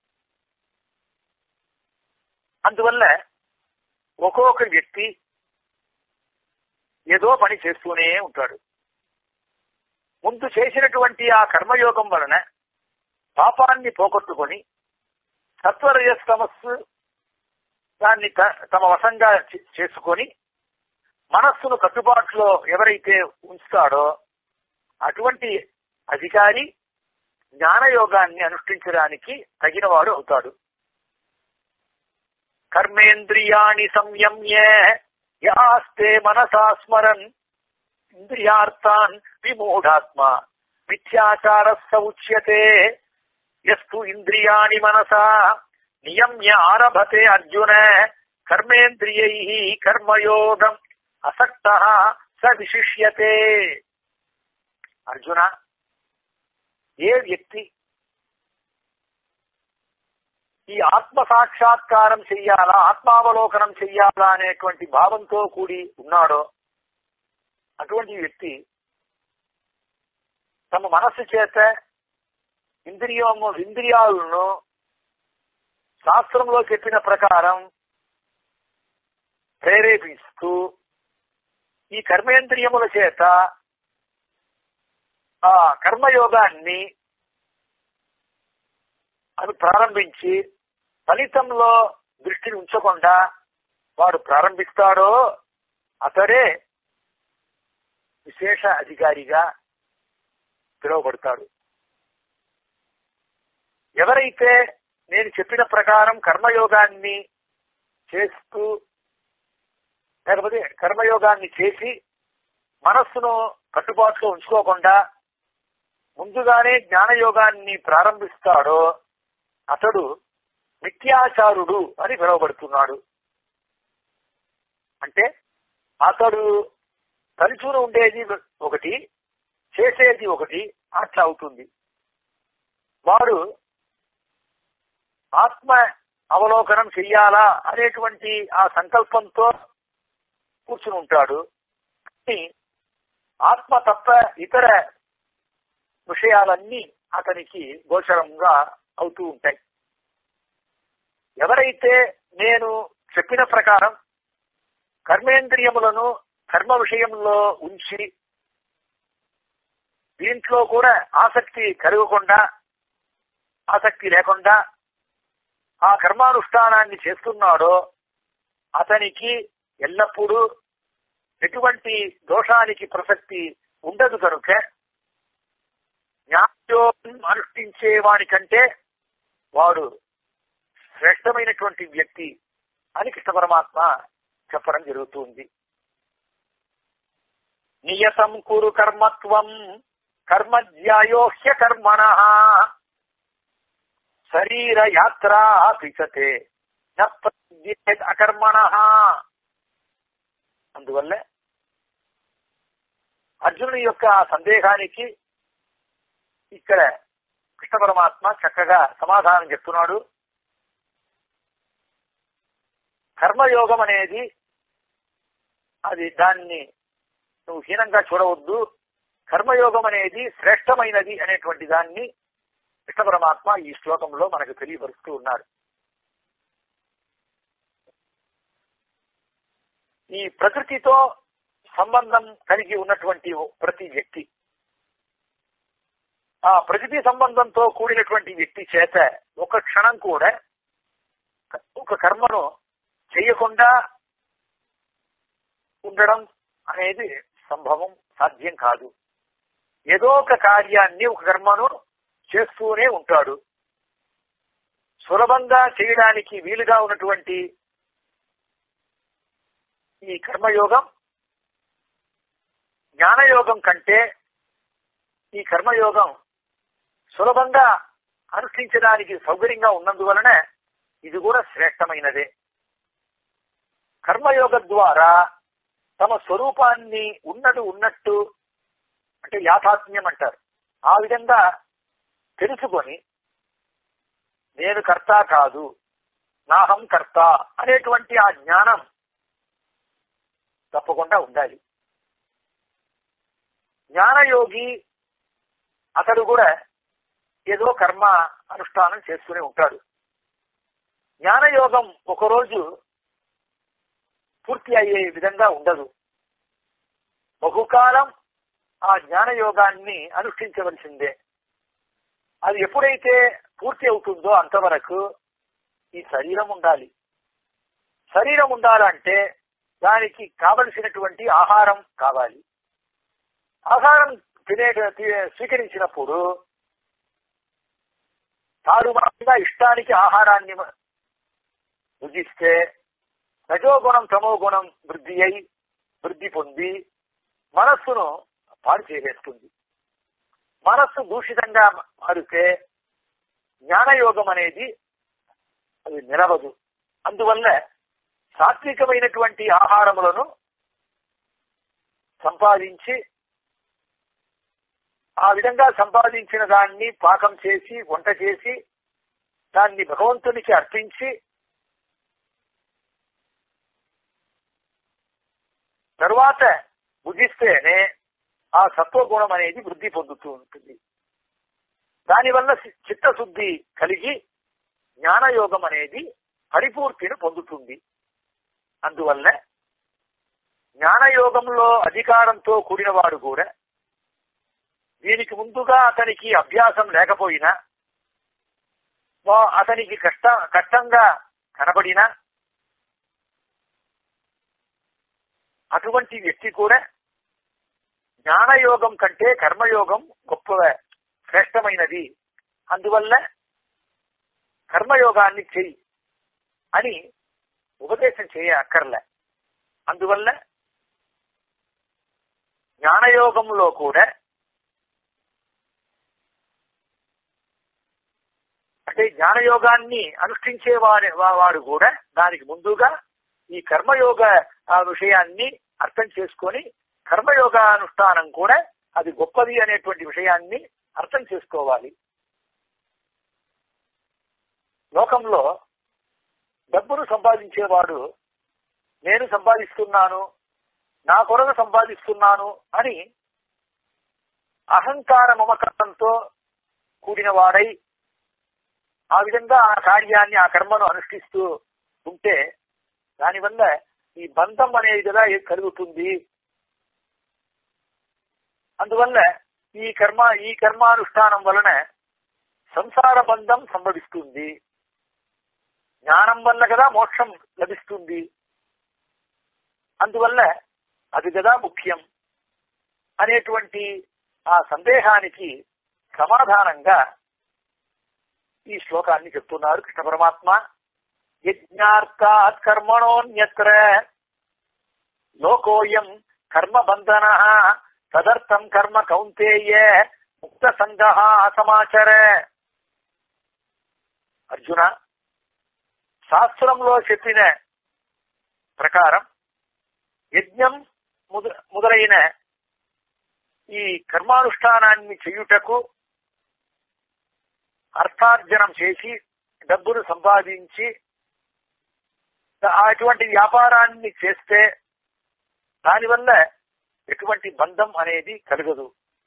[SPEAKER 1] అందువల్ల ఒక్కొక్క వ్యక్తి ఏదో పని చేస్తూనే ఉంటాడు ముందు చేసినటువంటి ఆ కర్మయోగం వలన పాపాన్ని పోగొట్టుకొని సత్వరజస్తమస్సు దాన్ని త- తమ వశంగా చే- చేసుకొని మనస్సును కట్టుబాటులో ఎవరైతే ఉంచుతాడో అటువంటి అధికారి జ్ఞానయోగాన్ని అనుష్ఠించడానికి తగినవాడు అవుతాడు కర్మేంద్రియాణి సంయమ్య యాస్తే మనసా స్మరన్ ఇంద్రియార్థాన్ విమూఢాత్మ మిథ్యాచారస్స ఉచ్యతే యస్తు ఇంద్రియాణి మనసా నియమ్య ఆరభతే అర్జున కర్మేంద్రియై కర్మయోగం అసక్త స విశిష్యతే అర్జున ఏ వ్యక్తి ఈ ఆత్మ సాక్షాత్కారం చెయ్యాలా ఆత్మావలోకనం చెయ్యాలా అనేటువంటి భావంతో కూడి ఉన్నాడో అటువంటి వ్యక్తి తమ మనస్సు చేత ఇంద్రియము ఇంద్రియాలను శాస్త్రంలో చెప్పిన ప్రకారం ప్రేరేపిస్తూ ఈ కర్మేంద్రియముల చేత ఆ కర్మయోగాన్ని అది ప్రారంభించి ఫలితంలో దృష్టిని ఉంచకుండా వాడు ప్రారంభిస్తాడో అతడే విశేష అధికారిగా పిలువబడతాడు ఎవరైతే నేను చెప్పిన ప్రకారం కర్మయోగాన్ని చేస్తూ లేకపోతే కర్మయోగాన్ని చేసి మనస్సును కట్టుబాటులో ఉంచుకోకుండా ముందుగానే జ్ఞానయోగాన్ని ప్రారంభిస్తాడో అతడు మిథ్యాచారుడు అని పిలువబడుతున్నాడు అంటే అతడు తలుచుకుని ఉండేది ఒకటి చేసేది ఒకటి అట్లా అవుతుంది వాడు ఆత్మ అవలోకనం చెయ్యాలా అనేటువంటి ఆ సంకల్పంతో కూర్చుని ఉంటాడు కానీ ఆత్మ తప్ప ఇతర విషయాలన్నీ అతనికి గోచరంగా అవుతూ ఉంటాయి ఎవరైతే నేను చెప్పిన ప్రకారం కర్మేంద్రియములను కర్మ విషయంలో ఉంచి దీంట్లో కూడా ఆసక్తి కలగకుండా ఆసక్తి లేకుండా ఆ కర్మానుష్ఠానాన్ని చేస్తున్నాడో అతనికి ఎల్లప్పుడూ ఎటువంటి దోషానికి ప్రసక్తి ఉండదు కనుక జ్ఞానయోగం అనుష్ఠించే వానికంటే వాడు శ్రేష్టమైనటువంటి వ్యక్తి అని కృష్ణ పరమాత్మ చెప్పడం జరుగుతుంది నియతం కురు కర్మత్వం కర్మజ్యాయోహ్య కర్మణ శరీర యాత్రా పిచతే అకర్మణ అందువల్ల అర్జునుడి యొక్క సందేహానికి ఇక్కడ కృష్ణ పరమాత్మ చక్కగా సమాధానం చెప్తున్నాడు కర్మయోగం అనేది అది దాన్ని నువ్వు హీనంగా చూడవద్దు కర్మయోగం అనేది శ్రేష్టమైనది అనేటువంటి దాన్ని కృష్ణ పరమాత్మ ఈ శ్లోకంలో మనకు తెలియపరుస్తూ ఉన్నారు ఈ ప్రకృతితో సంబంధం కలిగి ఉన్నటువంటి ప్రతి వ్యక్తి ఆ ప్రకృతి సంబంధంతో కూడినటువంటి వ్యక్తి చేత ఒక క్షణం కూడా ఒక కర్మను చేయకుండా ఉండడం అనేది సంభవం సాధ్యం కాదు ఏదో ఒక కార్యాన్ని ఒక కర్మను చేస్తూనే ఉంటాడు సులభంగా చేయడానికి వీలుగా ఉన్నటువంటి ఈ కర్మయోగం జ్ఞానయోగం కంటే ఈ కర్మయోగం సులభంగా అనుష్ఠించడానికి సౌకర్యంగా ఉన్నందువలన ఇది కూడా శ్రేష్టమైనదే కర్మయోగ ద్వారా తమ స్వరూపాన్ని ఉన్నది ఉన్నట్టు అంటే యాథాత్మ్యం అంటారు ఆ విధంగా తెలుసుకొని నేను కర్త కాదు నాహం కర్త అనేటువంటి ఆ జ్ఞానం తప్పకుండా ఉండాలి జ్ఞానయోగి అతడు కూడా ఏదో కర్మ అనుష్ఠానం చేస్తూనే ఉంటాడు జ్ఞానయోగం ఒకరోజు పూర్తి అయ్యే విధంగా ఉండదు బహుకాలం ఆ జ్ఞానయోగాన్ని అనుష్ఠించవలసిందే అది ఎప్పుడైతే పూర్తి అవుతుందో అంతవరకు ఈ శరీరం ఉండాలి శరీరం ఉండాలంటే దానికి కావలసినటువంటి ఆహారం కావాలి ఆహారం తినే స్వీకరించినప్పుడు తారుమారుగా ఇష్టానికి ఆహారాన్ని భుజిస్తే రజోగుణం తమోగుణం వృద్ధి అయి వృద్ధి పొంది మనస్సును పాడు చేసేస్తుంది మనస్సు దూషితంగా మారితే జ్ఞానయోగం అనేది అది నిలవదు అందువల్ల సాత్వికమైనటువంటి ఆహారములను సంపాదించి ఆ విధంగా సంపాదించిన దాన్ని పాకం చేసి వంట చేసి దాన్ని భగవంతునికి అర్పించి తరువాత భుజిస్తేనే ఆ సత్వగుణం అనేది వృద్ధి పొందుతూ ఉంటుంది దానివల్ల చిత్తశుద్ధి కలిగి జ్ఞానయోగం అనేది పరిపూర్తిని పొందుతుంది అందువల్ల జ్ఞానయోగంలో అధికారంతో కూడిన వాడు కూడా దీనికి ముందుగా అతనికి అభ్యాసం లేకపోయినా అతనికి కష్ట కష్టంగా కనబడినా అటువంటి వ్యక్తి కూడా జ్ఞానయోగం కంటే కర్మయోగం గొప్ప శ్రేష్టమైనది అందువల్ల కర్మయోగాన్ని చెయ్యి అని ఉపదేశం చేయ అక్కర్లే అందువల్ల జ్ఞానయోగంలో కూడా అంటే జ్ఞానయోగాన్ని అనుష్ఠించే వారి వాడు కూడా దానికి ముందుగా ఈ కర్మయోగ విషయాన్ని అర్థం చేసుకొని కర్మయోగానుష్ఠానం కూడా అది గొప్పది అనేటువంటి విషయాన్ని అర్థం చేసుకోవాలి లోకంలో డబ్బును సంపాదించేవాడు నేను సంపాదిస్తున్నాను నా కొరకు సంపాదిస్తున్నాను అని అహంకార మమకారంతో కూడిన వాడై ఆ విధంగా ఆ కార్యాన్ని ఆ కర్మను అనుష్ఠిస్తూ ఉంటే దానివల్ల ఈ బంధం అనేది కదా కలుగుతుంది అందువల్ల ఈ కర్మ ఈ కర్మానుష్ఠానం వలన సంసార బంధం సంభవిస్తుంది జ్ఞానం వల్ల కదా మోక్షం లభిస్తుంది అందువల్ల అది కదా ముఖ్యం అనేటువంటి ఆ సందేహానికి సమాధానంగా ఈ శ్లోకాన్ని చెప్తున్నారు కృష్ణ పరమాత్మ యజ్ఞార్థాత్ కర్మణోన్యత్ర లోకోయం కర్మబంధన తదర్థం కర్మ కౌంతేయ ముక్త సంగ సమాచర అర్జున శాస్త్రంలో చెప్పిన ప్రకారం యజ్ఞం మొదలైన ఈ కర్మానుష్ఠానాన్ని చేయుటకు అర్థార్జనం చేసి డబ్బును సంపాదించి అటువంటి వ్యాపారాన్ని చేస్తే దానివల్ల ఎటువంటి బంధం అనేది కలగదు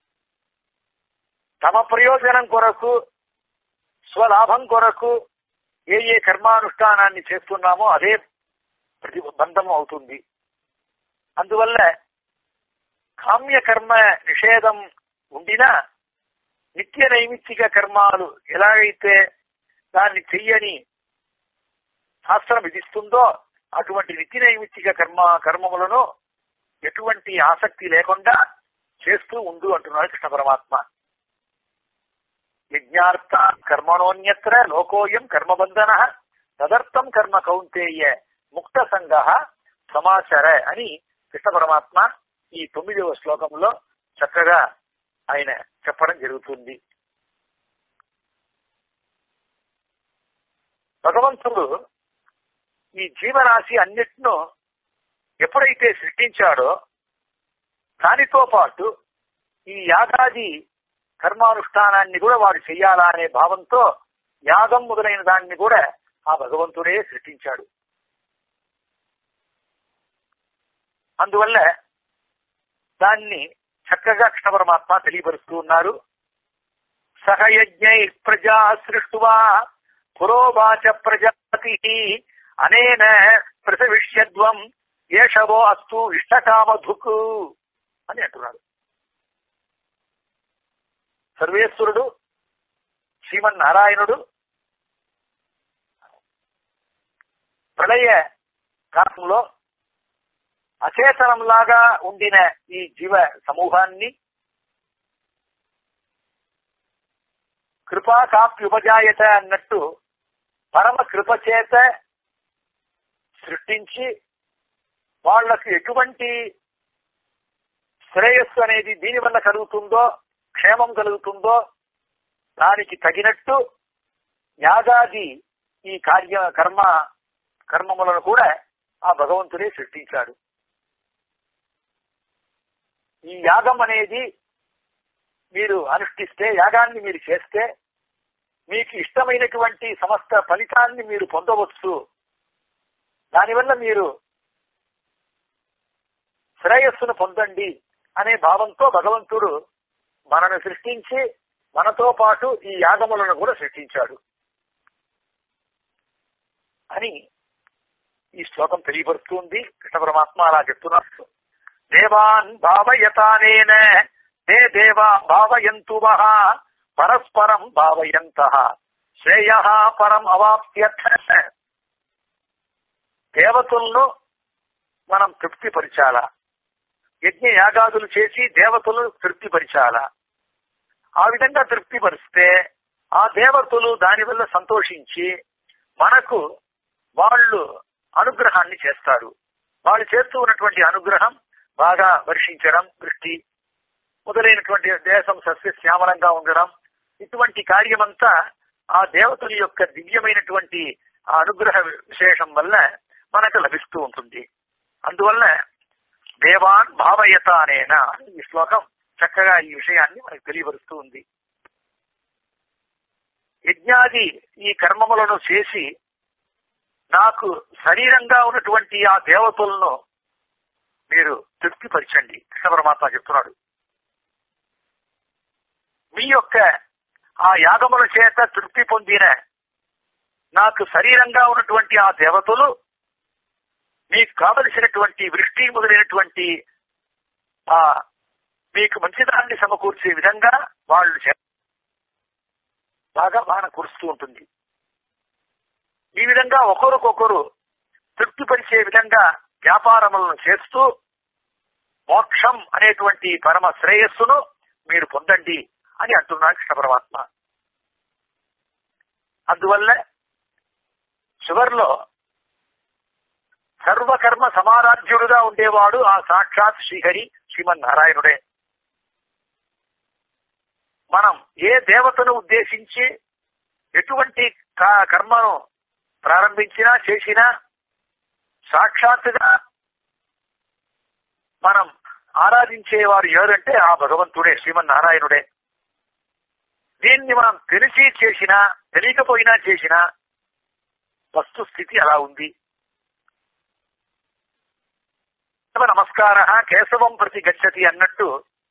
[SPEAKER 1] తమ ప్రయోజనం కొరకు స్వలాభం కొరకు ఏ ఏ కర్మానుష్ఠానాన్ని చేస్తున్నామో అదే ప్రతి బంధం అవుతుంది అందువల్ల కామ్య కర్మ నిషేధం ఉండినా నిత్య నైమిత్తిక కర్మాలు ఎలాగైతే దాన్ని చెయ్యని శాస్త్రం విధిస్తుందో అటువంటి నిత్య నైమిత్తిక కర్మ కర్మములను ఎటువంటి ఆసక్తి లేకుండా చేస్తూ ఉండు అంటున్నాడు కృష్ణ పరమాత్మ యజ్ఞార్థ కర్మణోన్యత్ర లోకోయం కర్మబంధన తదర్థం కర్మ కౌంతేయ ముక్త సంగ సమాచార అని కృష్ణ పరమాత్మ ఈ తొమ్మిదవ శ్లోకంలో చక్కగా ఆయన చెప్పడం జరుగుతుంది భగవంతుడు ఈ జీవరాశి అన్నిటిను ఎప్పుడైతే సృష్టించాడో దానితో పాటు ఈ యాగాది కర్మానుష్ఠానాన్ని కూడా వాడు చెయ్యాలా అనే భావంతో యాగం మొదలైన దాన్ని కూడా ఆ భగవంతుడే సృష్టించాడు అందువల్ల దాన్ని చక్కగా కృష్ణ పరమాత్మ తెలియపరుస్తూ ఉన్నారు సహయజ్ఞై ప్రజా సృష్టువా పురోవాచ ప్రజాపతి అనేన ప్రసవిష్యద్వం ఏషవో అస్తు ఇష్టకామధుకు అని అంటున్నారు సర్వేశ్వరుడు శ్రీమన్నారాయణుడు ప్రళయ కాలంలో అచేతనంలాగా ఉండిన ఈ జీవ సమూహాన్ని కృపా కాప్యుపజాయత అన్నట్టు పరమ కృప చేత సృష్టించి వాళ్లకు ఎటువంటి శ్రేయస్సు అనేది దీని వల్ల కలుగుతుందో క్షేమం కలుగుతుందో దానికి తగినట్టు యాగాది ఈ కార్య కర్మ కర్మములను కూడా ఆ భగవంతుడే సృష్టించాడు ఈ యాగం అనేది మీరు అనుష్ఠిస్తే యాగాన్ని మీరు చేస్తే మీకు ఇష్టమైనటువంటి సమస్త ఫలితాన్ని మీరు పొందవచ్చు దానివల్ల మీరు శ్రేయస్సును పొందండి అనే భావంతో భగవంతుడు మనను సృష్టించి మనతో పాటు ఈ యాగములను కూడా సృష్టించాడు అని ఈ శ్లోకం తెలియపరుస్తుంది కృష్ణ పరమాత్మ అలా చెప్తున్నారు దేవాన్ భావయతానేన తే దేవా భావయంతు మహ పరస్పరం భావయంత శ్రేయ పరం అవాప్త్యర్థ దేవతలను మనం తృప్తిపరిచాలా యజ్ఞ యాగాదులు చేసి దేవతలు తృప్తిపరిచాలా ఆ విధంగా తృప్తిపరిస్తే ఆ దేవతలు దానివల్ల సంతోషించి మనకు వాళ్ళు అనుగ్రహాన్ని చేస్తారు వాళ్ళు చేస్తూ ఉన్నటువంటి అనుగ్రహం బాగా వర్షించడం దృష్టి మొదలైనటువంటి దేశం సస్యశ్యామలంగా ఉండడం ఇటువంటి కార్యమంతా ఆ దేవతల యొక్క దివ్యమైనటువంటి ఆ అనుగ్రహ విశేషం వల్ల మనకు లభిస్తూ ఉంటుంది అందువల్ల దేవాన్ భావయత అనేనా ఈ శ్లోకం చక్కగా ఈ విషయాన్ని మనకు తెలియపరుస్తూ ఉంది యజ్ఞాది ఈ కర్మములను చేసి నాకు శరీరంగా ఉన్నటువంటి ఆ దేవతలను మీరు తృప్తిపరచండి కృష్ణ పరమాత్మ చెప్తున్నాడు మీ యొక్క ఆ యాగముల చేత తృప్తి పొందిన నాకు శరీరంగా ఉన్నటువంటి ఆ దేవతలు మీకు కావలసినటువంటి వృష్టి మొదలైనటువంటి ఆ మీకు మంచిదాన్ని సమకూర్చే విధంగా వాళ్ళు చే- బాగా వాన కురుస్తూ ఉంటుంది ఈ విధంగా ఒకరికొకరు తృప్తిపరిచే విధంగా వ్యాపారములను చేస్తూ మోక్షం అనేటువంటి పరమ శ్రేయస్సును మీరు పొందండి అని అంటున్నాడు కృష్ణ పరమాత్మ అందువల్ల చివరిలో సర్వకర్మ సమారాధ్యుడుగా ఉండేవాడు ఆ సాక్షాత్ శ్రీహరి శ్రీమన్నారాయణుడే మనం ఏ దేవతను ఉద్దేశించి ఎటువంటి కా- కర్మను ప్రారంభించినా చేసినా సాక్షాత్తుగా మనం ఆరాధించేవారు ఎవరంటే ఆ భగవంతుడే శ్రీమన్నారాయణుడే దీన్ని మనం తెలిసి చేసినా తెలియకపోయినా చేసినా వస్తుస్థితి అలా ఉంది నమస్కార కేశవం ప్రతి గచ్చతి అన్నట్టు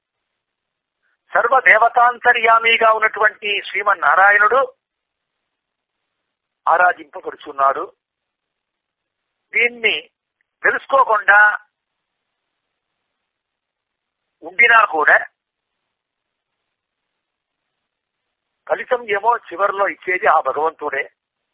[SPEAKER 1] సర్వదేవతాంతర్యామిగా ఉన్నటువంటి శ్రీమన్నారాయణుడు ఆరాధింపబడుచున్నాడు దీన్ని తెలుసుకోకుండా ఉండినా కూడా ఫలితం ఏమో చివరిలో ఇచ్చేది ఆ భగవంతుడే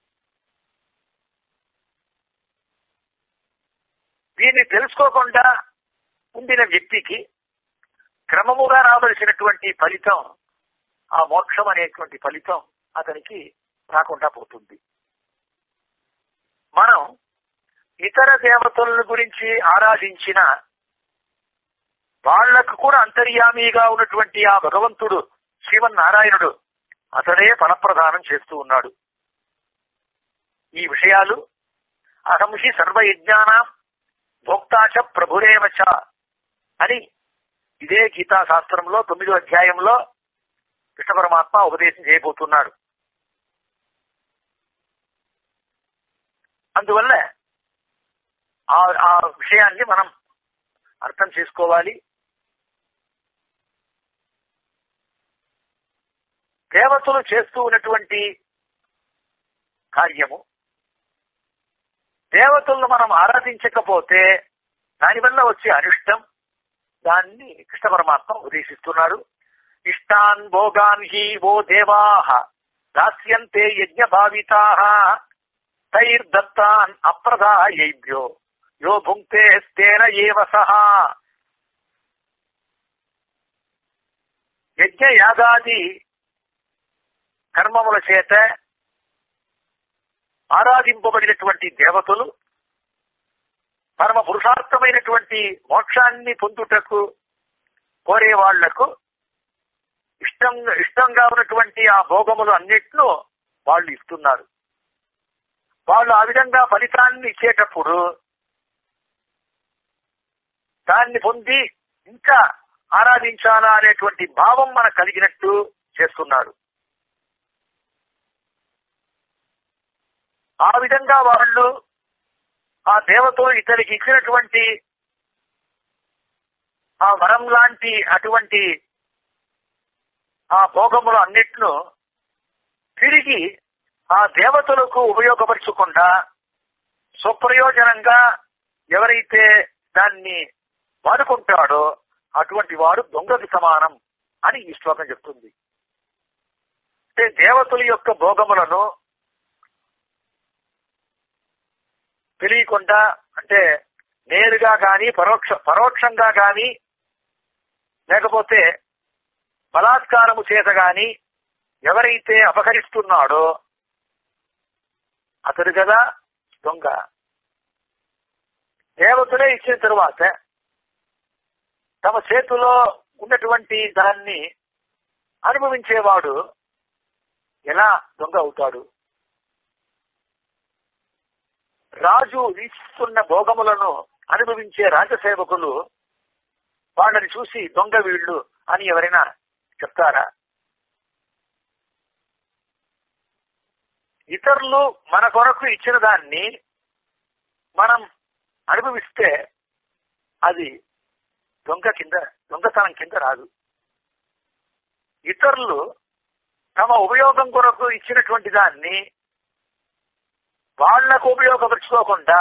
[SPEAKER 1] దీన్ని తెలుసుకోకుండా ఉండిన వ్యక్తికి క్రమముగా రావలసినటువంటి ఫలితం ఆ మోక్షం అనేటువంటి ఫలితం అతనికి రాకుండా పోతుంది మనం ఇతర దేవతల గురించి ఆరాధించిన వాళ్లకు కూడా అంతర్యామిగా ఉన్నటువంటి ఆ భగవంతుడు శ్రీమన్నారాయణుడు అతడే ఫలప్రదానం చేస్తూ ఉన్నాడు ఈ విషయాలు అహంహి సర్వయజ్ఞానం భోక్తాచ ప్రభురేవచ అని ఇదే గీతా శాస్త్రంలో తొమ్మిదో అధ్యాయంలో కృష్ణ పరమాత్మ ఉపదేశం చేయబోతున్నాడు అందువల్ల ఆ ఆ విషయాన్ని మనం అర్థం చేసుకోవాలి దేవతలు చేస్తూ ఉన్నటువంటి కార్యము దేవతలను మనం ఆరాధించకపోతే దానివల్ల వచ్చే అనిష్టం దాన్ని కృష్ణ పరమాత్మ ఉపదేశిస్తున్నారు ఇష్టాన్ భోగాన్ హి ఓ దేవా దాస్యంతే యజ్ఞ భావితా తైర్దత్తాన్ అప్రదాయేభ్యో యో భుంక్తే తేన ఏవ సహా యజ్ఞ యాగాది కర్మముల చేత ఆరాధింపబడినటువంటి దేవతలు పరమ పురుషార్థమైనటువంటి మోక్షాన్ని పొందుటకు కోరే వాళ్లకు ఇష్టంగా ఇష్టంగా ఉన్నటువంటి ఆ భోగములు అన్నిట్లో వాళ్ళు ఇస్తున్నారు వాళ్ళు ఆ విధంగా ఫలితాన్ని ఇచ్చేటప్పుడు దాన్ని పొంది ఇంకా ఆరాధించాలా అనేటువంటి భావం మనకు కలిగినట్టు చేస్తున్నారు ఆ విధంగా వాళ్ళు ఆ దేవతలు ఇతనికి ఇచ్చినటువంటి ఆ వరం లాంటి అటువంటి ఆ భోగములు అన్నిట్ను తిరిగి ఆ దేవతలకు ఉపయోగపరచకుండా స్వప్రయోజనంగా ఎవరైతే దాన్ని వాడుకుంటాడో అటువంటి వాడు దొంగకి సమానం అని ఈ శ్లోకం చెప్తుంది అంటే దేవతల యొక్క భోగములను తెలియకుండా అంటే నేరుగా గాని పరోక్ష పరోక్షంగా గాని లేకపోతే బలాత్కారము చేత గాని ఎవరైతే అపహరిస్తున్నాడో అతడు కదా దొంగ దేవతలే ఇచ్చిన తరువాత తమ చేతిలో ఉన్నటువంటి దాన్ని అనుభవించేవాడు ఎలా దొంగ అవుతాడు రాజు ఇస్తున్న భోగములను అనుభవించే రాజసేవకులు వాళ్ళని చూసి దొంగ వీళ్ళు అని ఎవరైనా చెప్తారా ఇతరులు మన కొరకు ఇచ్చిన దాన్ని మనం అనుభవిస్తే అది దొంగ కింద దొంగతనం కింద రాదు ఇతరులు తమ ఉపయోగం కొరకు ఇచ్చినటువంటి దాన్ని వాళ్లకు ఉపయోగపరుచుకోకుండా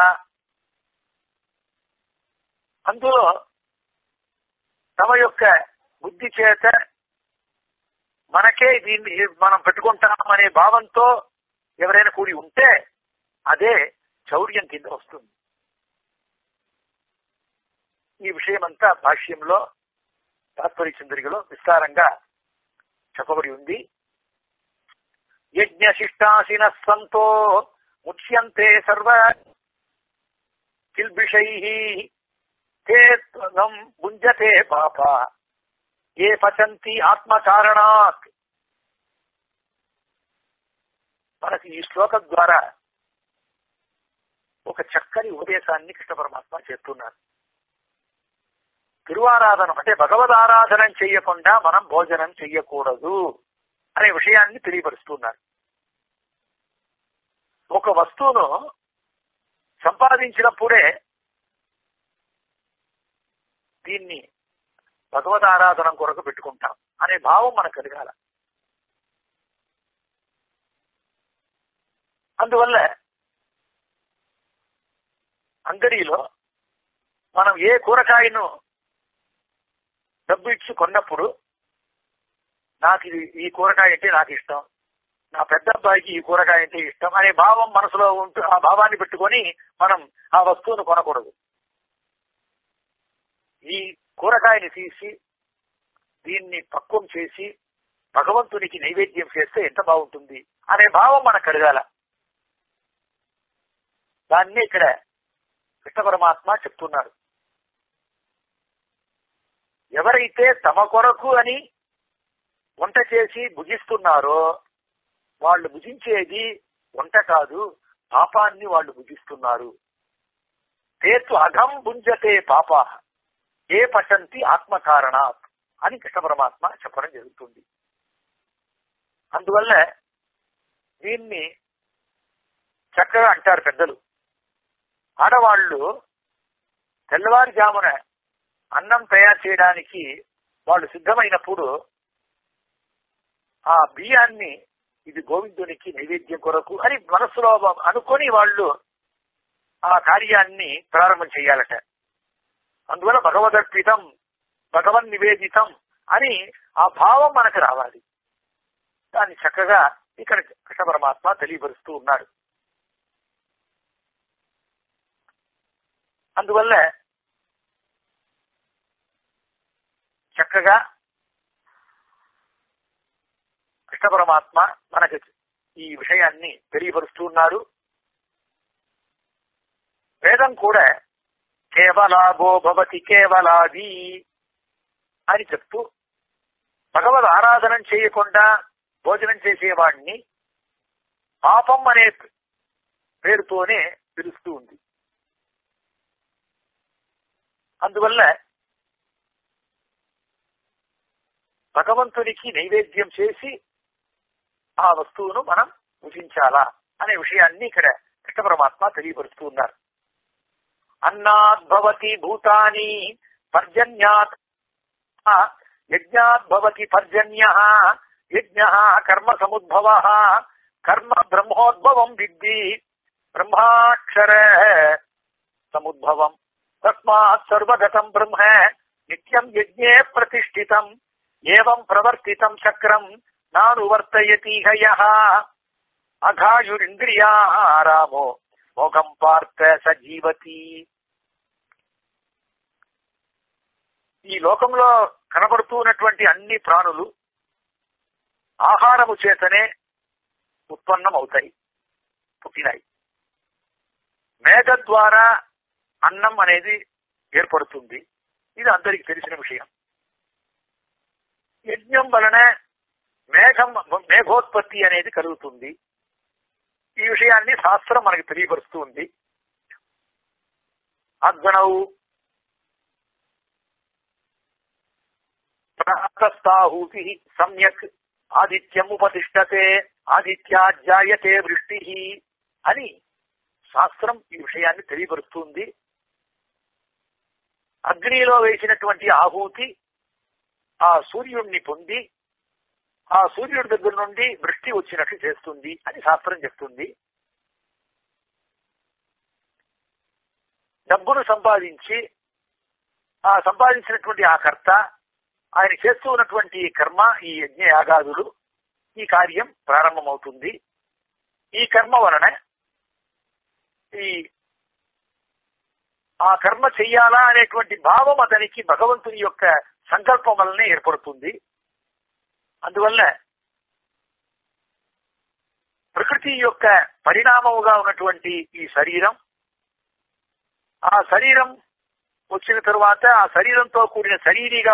[SPEAKER 1] అందులో తమ యొక్క బుద్ధి చేత మనకే దీన్ని మనం పెట్టుకుంటాం అనే భావంతో ఎవరైనా కూడి ఉంటే అదే చౌర్యం కింద వస్తుంది ఈ విషయమంతా భాష్యంలో తాత్పర్య చంద్రికలో విస్తారంగా చెప్పబడి ఉంది యజ్ఞ శిష్టాసిన సంతో ముచ్యంతే సర్వ కిల్బిషై తే త్వం భుంజతే పాప ఏ పచంతి ఆత్మకారణాత్ మనకి ఈ శ్లోకం ద్వారా ఒక చక్కని ఉపదేశాన్ని కృష్ణ పరమాత్మ చేస్తున్నారు తిరువారాధన అంటే భగవద్ ఆరాధన చెయ్యకుండా మనం భోజనం చెయ్యకూడదు అనే విషయాన్ని తెలియపరుస్తున్నారు ఒక వస్తువును సంపాదించినప్పుడే దీన్ని భగవద్ ఆరాధన కొరకు పెట్టుకుంటాం అనే భావం మనకు కలగాల అందువల్ల అంగడిలో మనం ఏ కూరగాయను డబ్బు ఇచ్చి కొన్నప్పుడు నాకు ఇది ఈ కూరగాయ అంటే నాకు ఇష్టం నా పెద్ద అబ్బాయికి ఈ కూరగాయ అంటే ఇష్టం అనే భావం మనసులో ఉంటూ ఆ భావాన్ని పెట్టుకొని మనం ఆ వస్తువును కొనకూడదు ఈ కూరగాయని తీసి దీన్ని పక్వం చేసి భగవంతునికి నైవేద్యం చేస్తే ఎంత బాగుంటుంది అనే భావం మనకు కలగాల దాన్ని ఇక్కడ కృష్ణ పరమాత్మ చెప్తున్నారు ఎవరైతే తమ కొరకు అని వంట చేసి భుజిస్తున్నారో వాళ్ళు భుజించేది వంట కాదు పాపాన్ని వాళ్ళు భుజిస్తున్నారు తేతు అఘం భుంజతే పాప ఏ పఠంతి ఆత్మకారణాత్ అని కృష్ణ పరమాత్మ చెప్పడం జరుగుతుంది అందువల్ల దీన్ని చక్కగా అంటారు పెద్దలు ఆడవాళ్ళు తెల్లవారుజామున అన్నం తయారు చేయడానికి వాళ్ళు సిద్ధమైనప్పుడు ఆ బియ్యాన్ని ఇది గోవిందునికి నైవేద్యం కొరకు అని మనస్సులో అనుకొని వాళ్ళు ఆ కార్యాన్ని ప్రారంభం చేయాలట అందువల్ల భగవదర్పితం భగవన్ నివేదితం అని ఆ భావం మనకు రావాలి దాన్ని చక్కగా ఇక్కడ కృష్ణ పరమాత్మ తెలియపరుస్తూ ఉన్నాడు అందువల్ల చక్కగా కృష్ణ పరమాత్మ మనకి ఈ విషయాన్ని తెలియపరుస్తూ ఉన్నారు వేదం కూడా కేవలాగో భవతి కేవలాది అని చెప్తూ భగవద్ ఆరాధన చేయకుండా భోజనం చేసేవాడిని పాపం అనే పేరుతోనే పిలుస్తూ ఉంది అందువల్ల భగవంతునికి నైవేద్యం చేసి ఆ వస్తువును మనం భుజించాలా అనే విషయాన్ని ఇక్కడ కృష్ణ పరమాత్మ తెలియపరుస్తూ ఉన్నారు అన్నాద్భవతి భూతాని పర్జన్యాత్ యజ్ఞాద్భవతి పర్జన్య యజ్ఞ కర్మ సముద్భవ కర్మ బ్రహ్మోద్భవం విద్ది బ్రహ్మాక్షర సముద్భవం తస్మాత్ సర్వగతం బ్రహ్మ నిత్యం యజ్ఞే ప్రతిష్ఠితం ఏవం ప్రవర్తితం చక్రం నానువర్తయతి హయ అఘాయురింద్రియారామో మోఘం పార్థ సజీవతి ఈ లోకంలో కనబడుతున్నటువంటి అన్ని ప్రాణులు ఆహారము చేతనే ఉత్పన్నమవుతాయి పుట్టినాయి మేఘ ద్వారా అన్నం అనేది ఏర్పడుతుంది ఇది అందరికి తెలిసిన విషయం యజ్ఞం వలన మేఘం మేఘోత్పత్తి అనేది కలుగుతుంది ఈ విషయాన్ని శాస్త్రం మనకి తెలియపరుస్తూ ఉంది అగ్నౌ ప్రాతస్థాహూతి సమ్యక్ ఆదిత్యం ఉపతిష్టతే ఆదిత్యాధ్యాయతే వృష్టి అని శాస్త్రం ఈ విషయాన్ని తెలియపరుస్తుంది అగ్నిలో వేసినటువంటి ఆహూతి ఆ సూర్యుడిని పొంది ఆ సూర్యుడి దగ్గర నుండి వృష్టి వచ్చినట్లు చేస్తుంది అని శాస్త్రం చెప్తుంది డబ్బును సంపాదించి ఆ సంపాదించినటువంటి ఆ కర్త ఆయన చేస్తూ ఉన్నటువంటి కర్మ ఈ యజ్ఞ యాగాదులు ఈ కార్యం ప్రారంభమవుతుంది ఈ కర్మ వలన ఈ ఆ కర్మ చెయ్యాలా అనేటువంటి భావం అతనికి భగవంతుని యొక్క సంకల్పం వలనే ఏర్పడుతుంది అందువల్ల ప్రకృతి యొక్క పరిణామముగా ఉన్నటువంటి ఈ శరీరం ఆ శరీరం వచ్చిన తరువాత ఆ శరీరంతో కూడిన శరీరిగా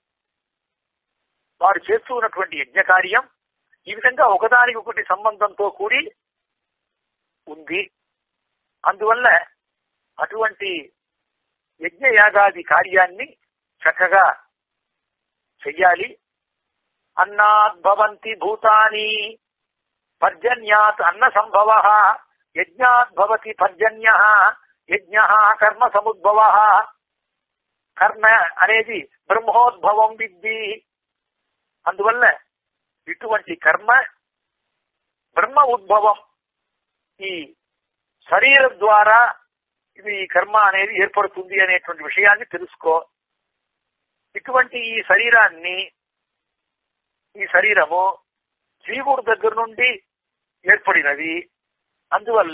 [SPEAKER 1] వారు చేస్తూ ఉన్నటువంటి యజ్ఞ కార్యం ఈ విధంగా ఒకదానికి ఒకటి సంబంధంతో కూడి ఉంది అందువల్ల అటువంటి యజ్ఞ యాగాది కార్యాన్ని చక్కగా చెయ్యాలి అన్నాద్భవంతి భూతాని పర్జన్యాత్ అన్న సంభవ యజ్ఞాద్భవతి పర్జన్య యజ్ఞ కర్మ సముద్భవ కర్మ అనేది బ్రహ్మోద్భవం విద్ది అందువల్ల ఇటువంటి కర్మ బ్రహ్మ ఉద్భవం ఈ శరీరం ద్వారా ఇది ఈ కర్మ అనేది ఏర్పడుతుంది అనేటువంటి విషయాన్ని తెలుసుకో ఇటువంటి ఈ శరీరాన్ని ఈ శరీరము జీవుడి దగ్గర నుండి ఏర్పడినది అందువల్ల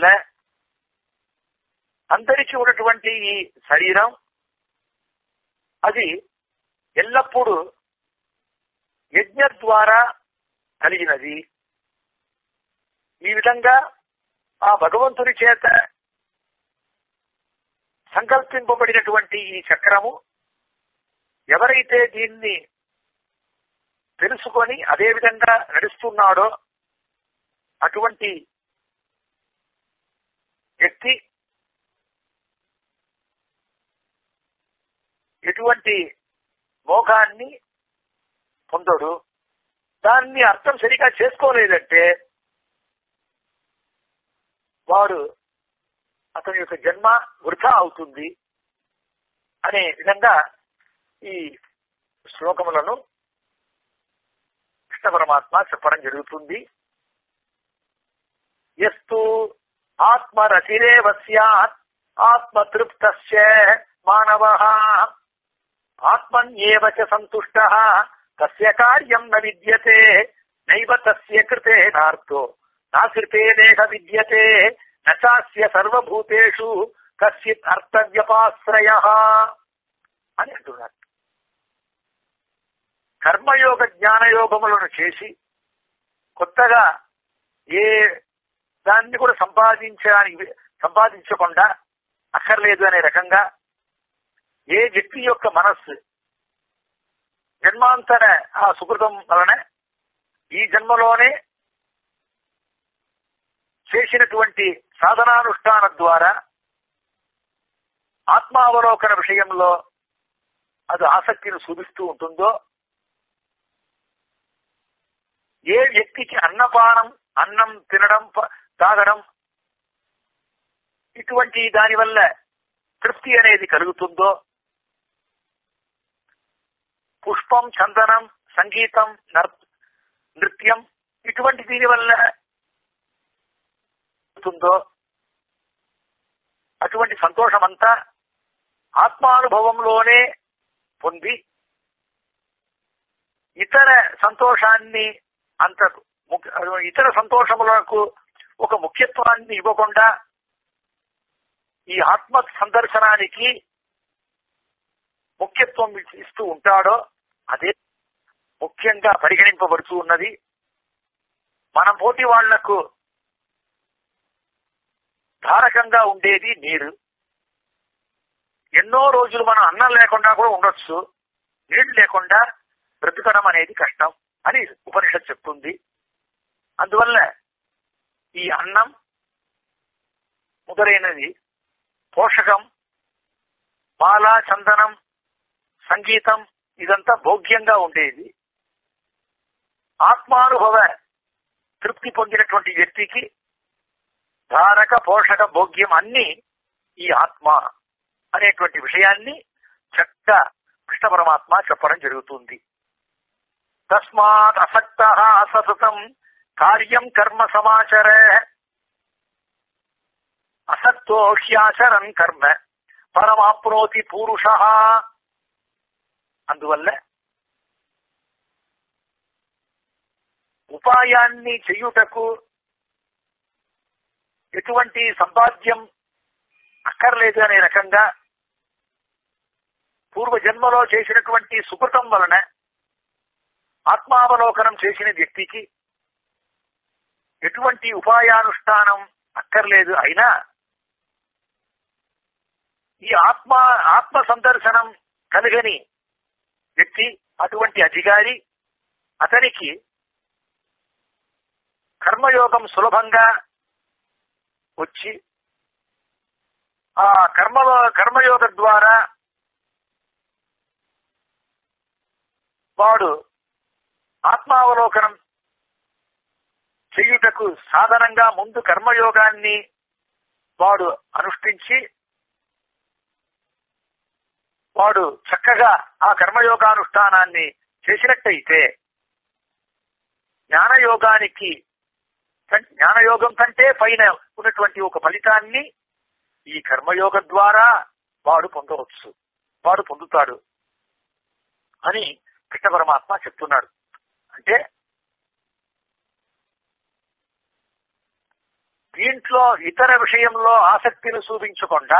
[SPEAKER 1] అందరికీ ఉన్నటువంటి ఈ శరీరం అది ఎల్లప్పుడూ యజ్ఞ ద్వారా కలిగినది ఈ విధంగా ఆ భగవంతుని చేత సంకల్పింపబడినటువంటి ఈ చక్రము ఎవరైతే దీన్ని తెలుసుకొని అదే విధంగా నడుస్తున్నాడో అటువంటి వ్యక్తి ఎటువంటి మోహాన్ని పొందడు దాన్ని అర్థం సరిగా చేసుకోలేదంటే వాడు అతని యొక్క జన్మ వృధా అవుతుంది అనే విధంగా ఈ శ్లోకములను కృష్ణ పరమాత్మ చెప్పడం జరుగుతుంది ఎస్తు ఆత్మరతిరేవ సత్ ఆత్మతృప్త మానవ ఆత్మన్యేవ చ సంతుష్ట తస్య కార్యం న విద్యతే నైవ తస్య కృతే నార్థో నాకృతే దేహ విద్యతే నచాస్య సర్వభూతేషు కశ్చిత్ అర్థవ్యపాశ్రయ అని అంటున్నారు కర్మయోగ జ్ఞానయోగములను చేసి కొత్తగా ఏ దాన్ని కూడా సంపాదించడానికి సంపాదించకుండా అక్కర్లేదు అనే రకంగా ఏ వ్యక్తి యొక్క మనస్సు జన్మాంతర ఆ సుకృతం వలన ఈ జన్మలోనే చేసినటువంటి సాధనానుష్ఠాన ద్వారా ఆత్మావలోకన విషయంలో అది ఆసక్తిని చూపిస్తూ ఉంటుందో ఏ వ్యక్తికి అన్నపానం అన్నం తినడం ప- తాగడం ఇటువంటి దాని వల్ల తృప్తి అనేది కలుగుతుందో పుష్పం చందనం సంగీతం నర్- నృత్యం ఇటువంటి దీని వల్ల ఉందో అటువంటి సంతోషమంతా ఆత్మానుభవంలోనే పొంది ఇతర సంతోషాన్ని అంత ముఖ్య- ఇతర సంతోషములకు ఒక ముఖ్యత్వాన్ని ఇవ్వకుండా ఈ ఆత్మ సందర్శనానికి ముఖ్యత్వం ఇస్తూ ఉంటాడో అదే ముఖ్యంగా పరిగణింపబడుతూ ఉన్నది మన పోటీ వాళ్లకు ధారకంగా ఉండేది నీరు ఎన్నో రోజులు మనం అన్నం లేకుండా కూడా ఉండొచ్చు నీళ్లు లేకుండా బ్రతకడం అనేది కష్టం అని ఉపనిషత్ చెప్తుంది అందువల్ల ఈ అన్నం మొదలైనది పోషకం మాల చందనం సంగీతం ఇదంతా భోగ్యంగా ఉండేది ఆత్మానుభవ తృప్తి పొందినటువంటి వ్యక్తికి ధారక పోషక భోగ్యం అన్ని ఈ ఆత్మ అనేటువంటి విషయాన్ని చక్కగా కృష్ణ పరమాత్మ చెప్పడం జరుగుతుంది తస్మాత్ అసక్త అసతతం కార్యం కర్మ సమాచర అసక్తో హ్యాచరన్ కర్మ పరమాప్నోతి పూరుష అందువల్ల ఉపాయాన్ని చెయ్యుటకు ఎటువంటి సంపాద్యం అక్కర్లేదు అనే రకంగా పూర్వ జన్మలో చేసినటువంటి సుకృతం వలన ఆత్మావలోకనం చేసిన వ్యక్తికి ఎటువంటి ఉపాయానుష్ఠానం అక్కర్లేదు అయినా ఈ ఆత్మ ఆత్మ సందర్శనం కలిగని వ్యక్తి అటువంటి అధికారి అతనికి కర్మయోగం సులభంగా వచ్చి ఆ కర్మలో కర్మయోగ ద్వారా వాడు ఆత్మావలోకనం చేయుటకు సాధనంగా ముందు కర్మయోగాన్ని వాడు అనుష్ఠించి వాడు చక్కగా ఆ కర్మయోగానుష్ఠానాన్ని చేసినట్టయితే జ్ఞానయోగానికి కం- జ్ఞానయోగం కంటే పైన ఉన్నటువంటి ఒక ఫలితాన్ని ఈ కర్మయోగం ద్వారా వాడు పొందవచ్చు వాడు పొందుతాడు అని కృష్ణ పరమాత్మ చెప్తున్నాడు అంటే దీంట్లో ఇతర విషయంలో ఆసక్తిని చూపించకుండా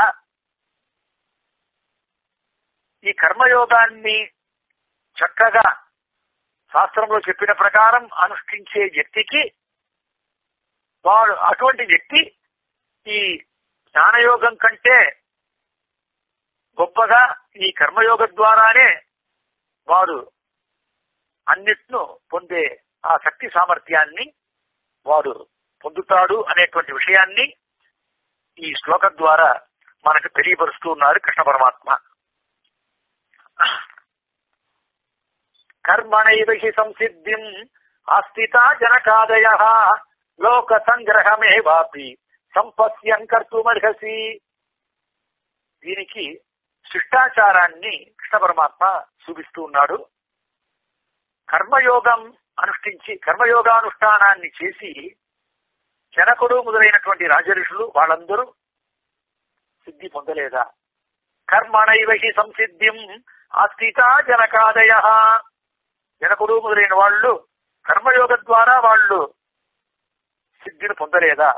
[SPEAKER 1] ఈ కర్మయోగాన్ని చక్కగా శాస్త్రంలో చెప్పిన ప్రకారం అనుష్ఠించే వ్యక్తికి వాడు అటువంటి వ్యక్తి ఈ జ్ఞానయోగం కంటే గొప్పగా ఈ కర్మయోగ ద్వారానే వాడు అన్నిట్ను పొందే ఆ శక్తి సామర్థ్యాన్ని వాడు పొందుతాడు అనేటువంటి విషయాన్ని ఈ శ్లోకం ద్వారా మనకు తెలియపరుస్తూ ఉన్నారు కృష్ణ పరమాత్మ కర్మణైవ హి సంసిద్ధిం ఆస్థిత జనకాదయ లోక సంగ్రహమేవాపి సంపస్యం కర్తుమర్హసి దీనికి శిష్టాచారాన్ని కృష్ణ పరమాత్మ చూపిస్తూ ఉన్నాడు కర్మయోగం అనుష్ఠించి కర్మయోగానుష్ఠానాన్ని చేసి జనకుడు మొదలైనటువంటి రాజఋషులు వాళ్ళందరూ సిద్ధి పొందలేదా కర్మణైవ హి సంసిద్ధిం ఆస్థిత జనకాదయ జనకుడు మొదలైన వాళ్ళు కర్మయోగ ద్వారా వాళ్ళు సిద్ధిని పొందలేదా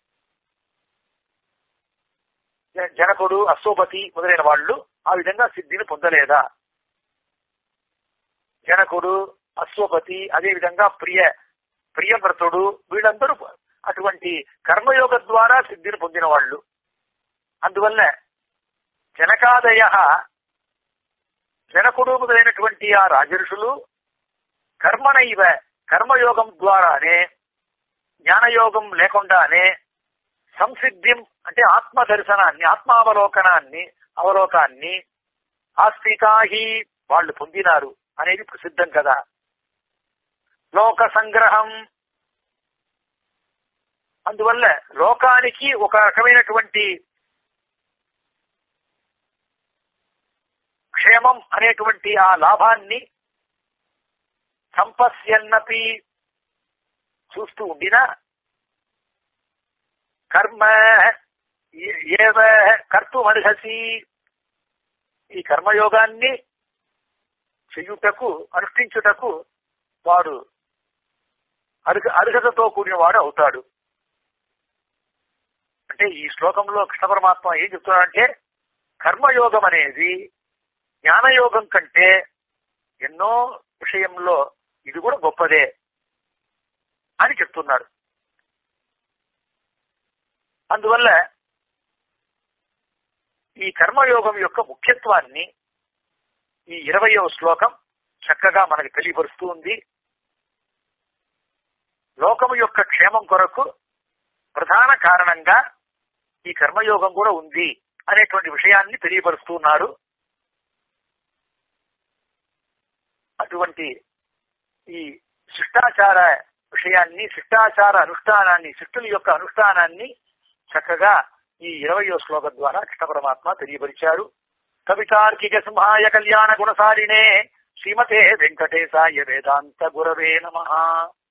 [SPEAKER 1] జ- జనకుడు అశ్వపతి మొదలైన వాళ్ళు ఆ విధంగా సిద్ధిని పొందలేదా జనకుడు అశ్వపతి అదే విధంగా ప్రియ ప్రియవ్రతుడు వీళ్ళందరూ అటువంటి కర్మయోగ ద్వారా సిద్ధిని పొందిన వాళ్ళు అందువల్ల జనకాదయ జనకుడు మొదలైనటువంటి ఆ రాజర్షులు కర్మణైవ కర్మయోగం ద్వారానే జ్ఞానయోగం లేకుండానే సంసిద్ధిం అంటే ఆత్మ దర్శనాన్ని ఆత్మావలోకనాన్ని అవలోకాన్ని ఆస్తికాహి వాళ్ళు పొందినారు అనేది ప్రసిద్ధం కదా లోక సంగ్రహం అందువల్ల లోకానికి ఒక రకమైనటువంటి క్షేమం అనేటువంటి ఆ లాభాన్ని సంపస్యన్నపి చూస్తూ ఉండినా కర్మ ఏ- ఏవ కర్తుమర్హసి ఈ కర్మయోగాన్ని చెయ్యుటకు అనుష్ఠించుటకు వాడు అర్హ అర్హతతో కూడిన వాడు అవుతాడు అంటే ఈ శ్లోకంలో కృష్ణ పరమాత్మ ఏం చెప్తున్నాడంటే కర్మయోగం అనేది జ్ఞానయోగం కంటే ఎన్నో విషయంలో ఇది కూడా గొప్పదే అని చెప్తున్నాడు అందువల్ల ఈ కర్మయోగం యొక్క ముఖ్యత్వాన్ని ఈ ఇరవయవ శ్లోకం చక్కగా మనకు తెలియపరుస్తూ ఉంది లోకము యొక్క క్షేమం కొరకు ప్రధాన కారణంగా ఈ కర్మయోగం కూడా ఉంది అనేటువంటి విషయాన్ని తెలియపరుస్తున్నారు అటువంటి ఈ శిష్టాచార విషయాన్ని శిష్టాచార అనుష్ఠానాన్ని శిష్టుల యొక్క అనుష్ఠానాన్ని చక్కగా ఈ ఇరవయో శ్లోకం ద్వారా కృష్ణ పరమాత్మ తెలియపరిచారు కవితార్కిక సింహాయ కళ్యాణ గుణసారిణే శ్రీమతే వెంకటేశాయ వేదాంత గురవే నమ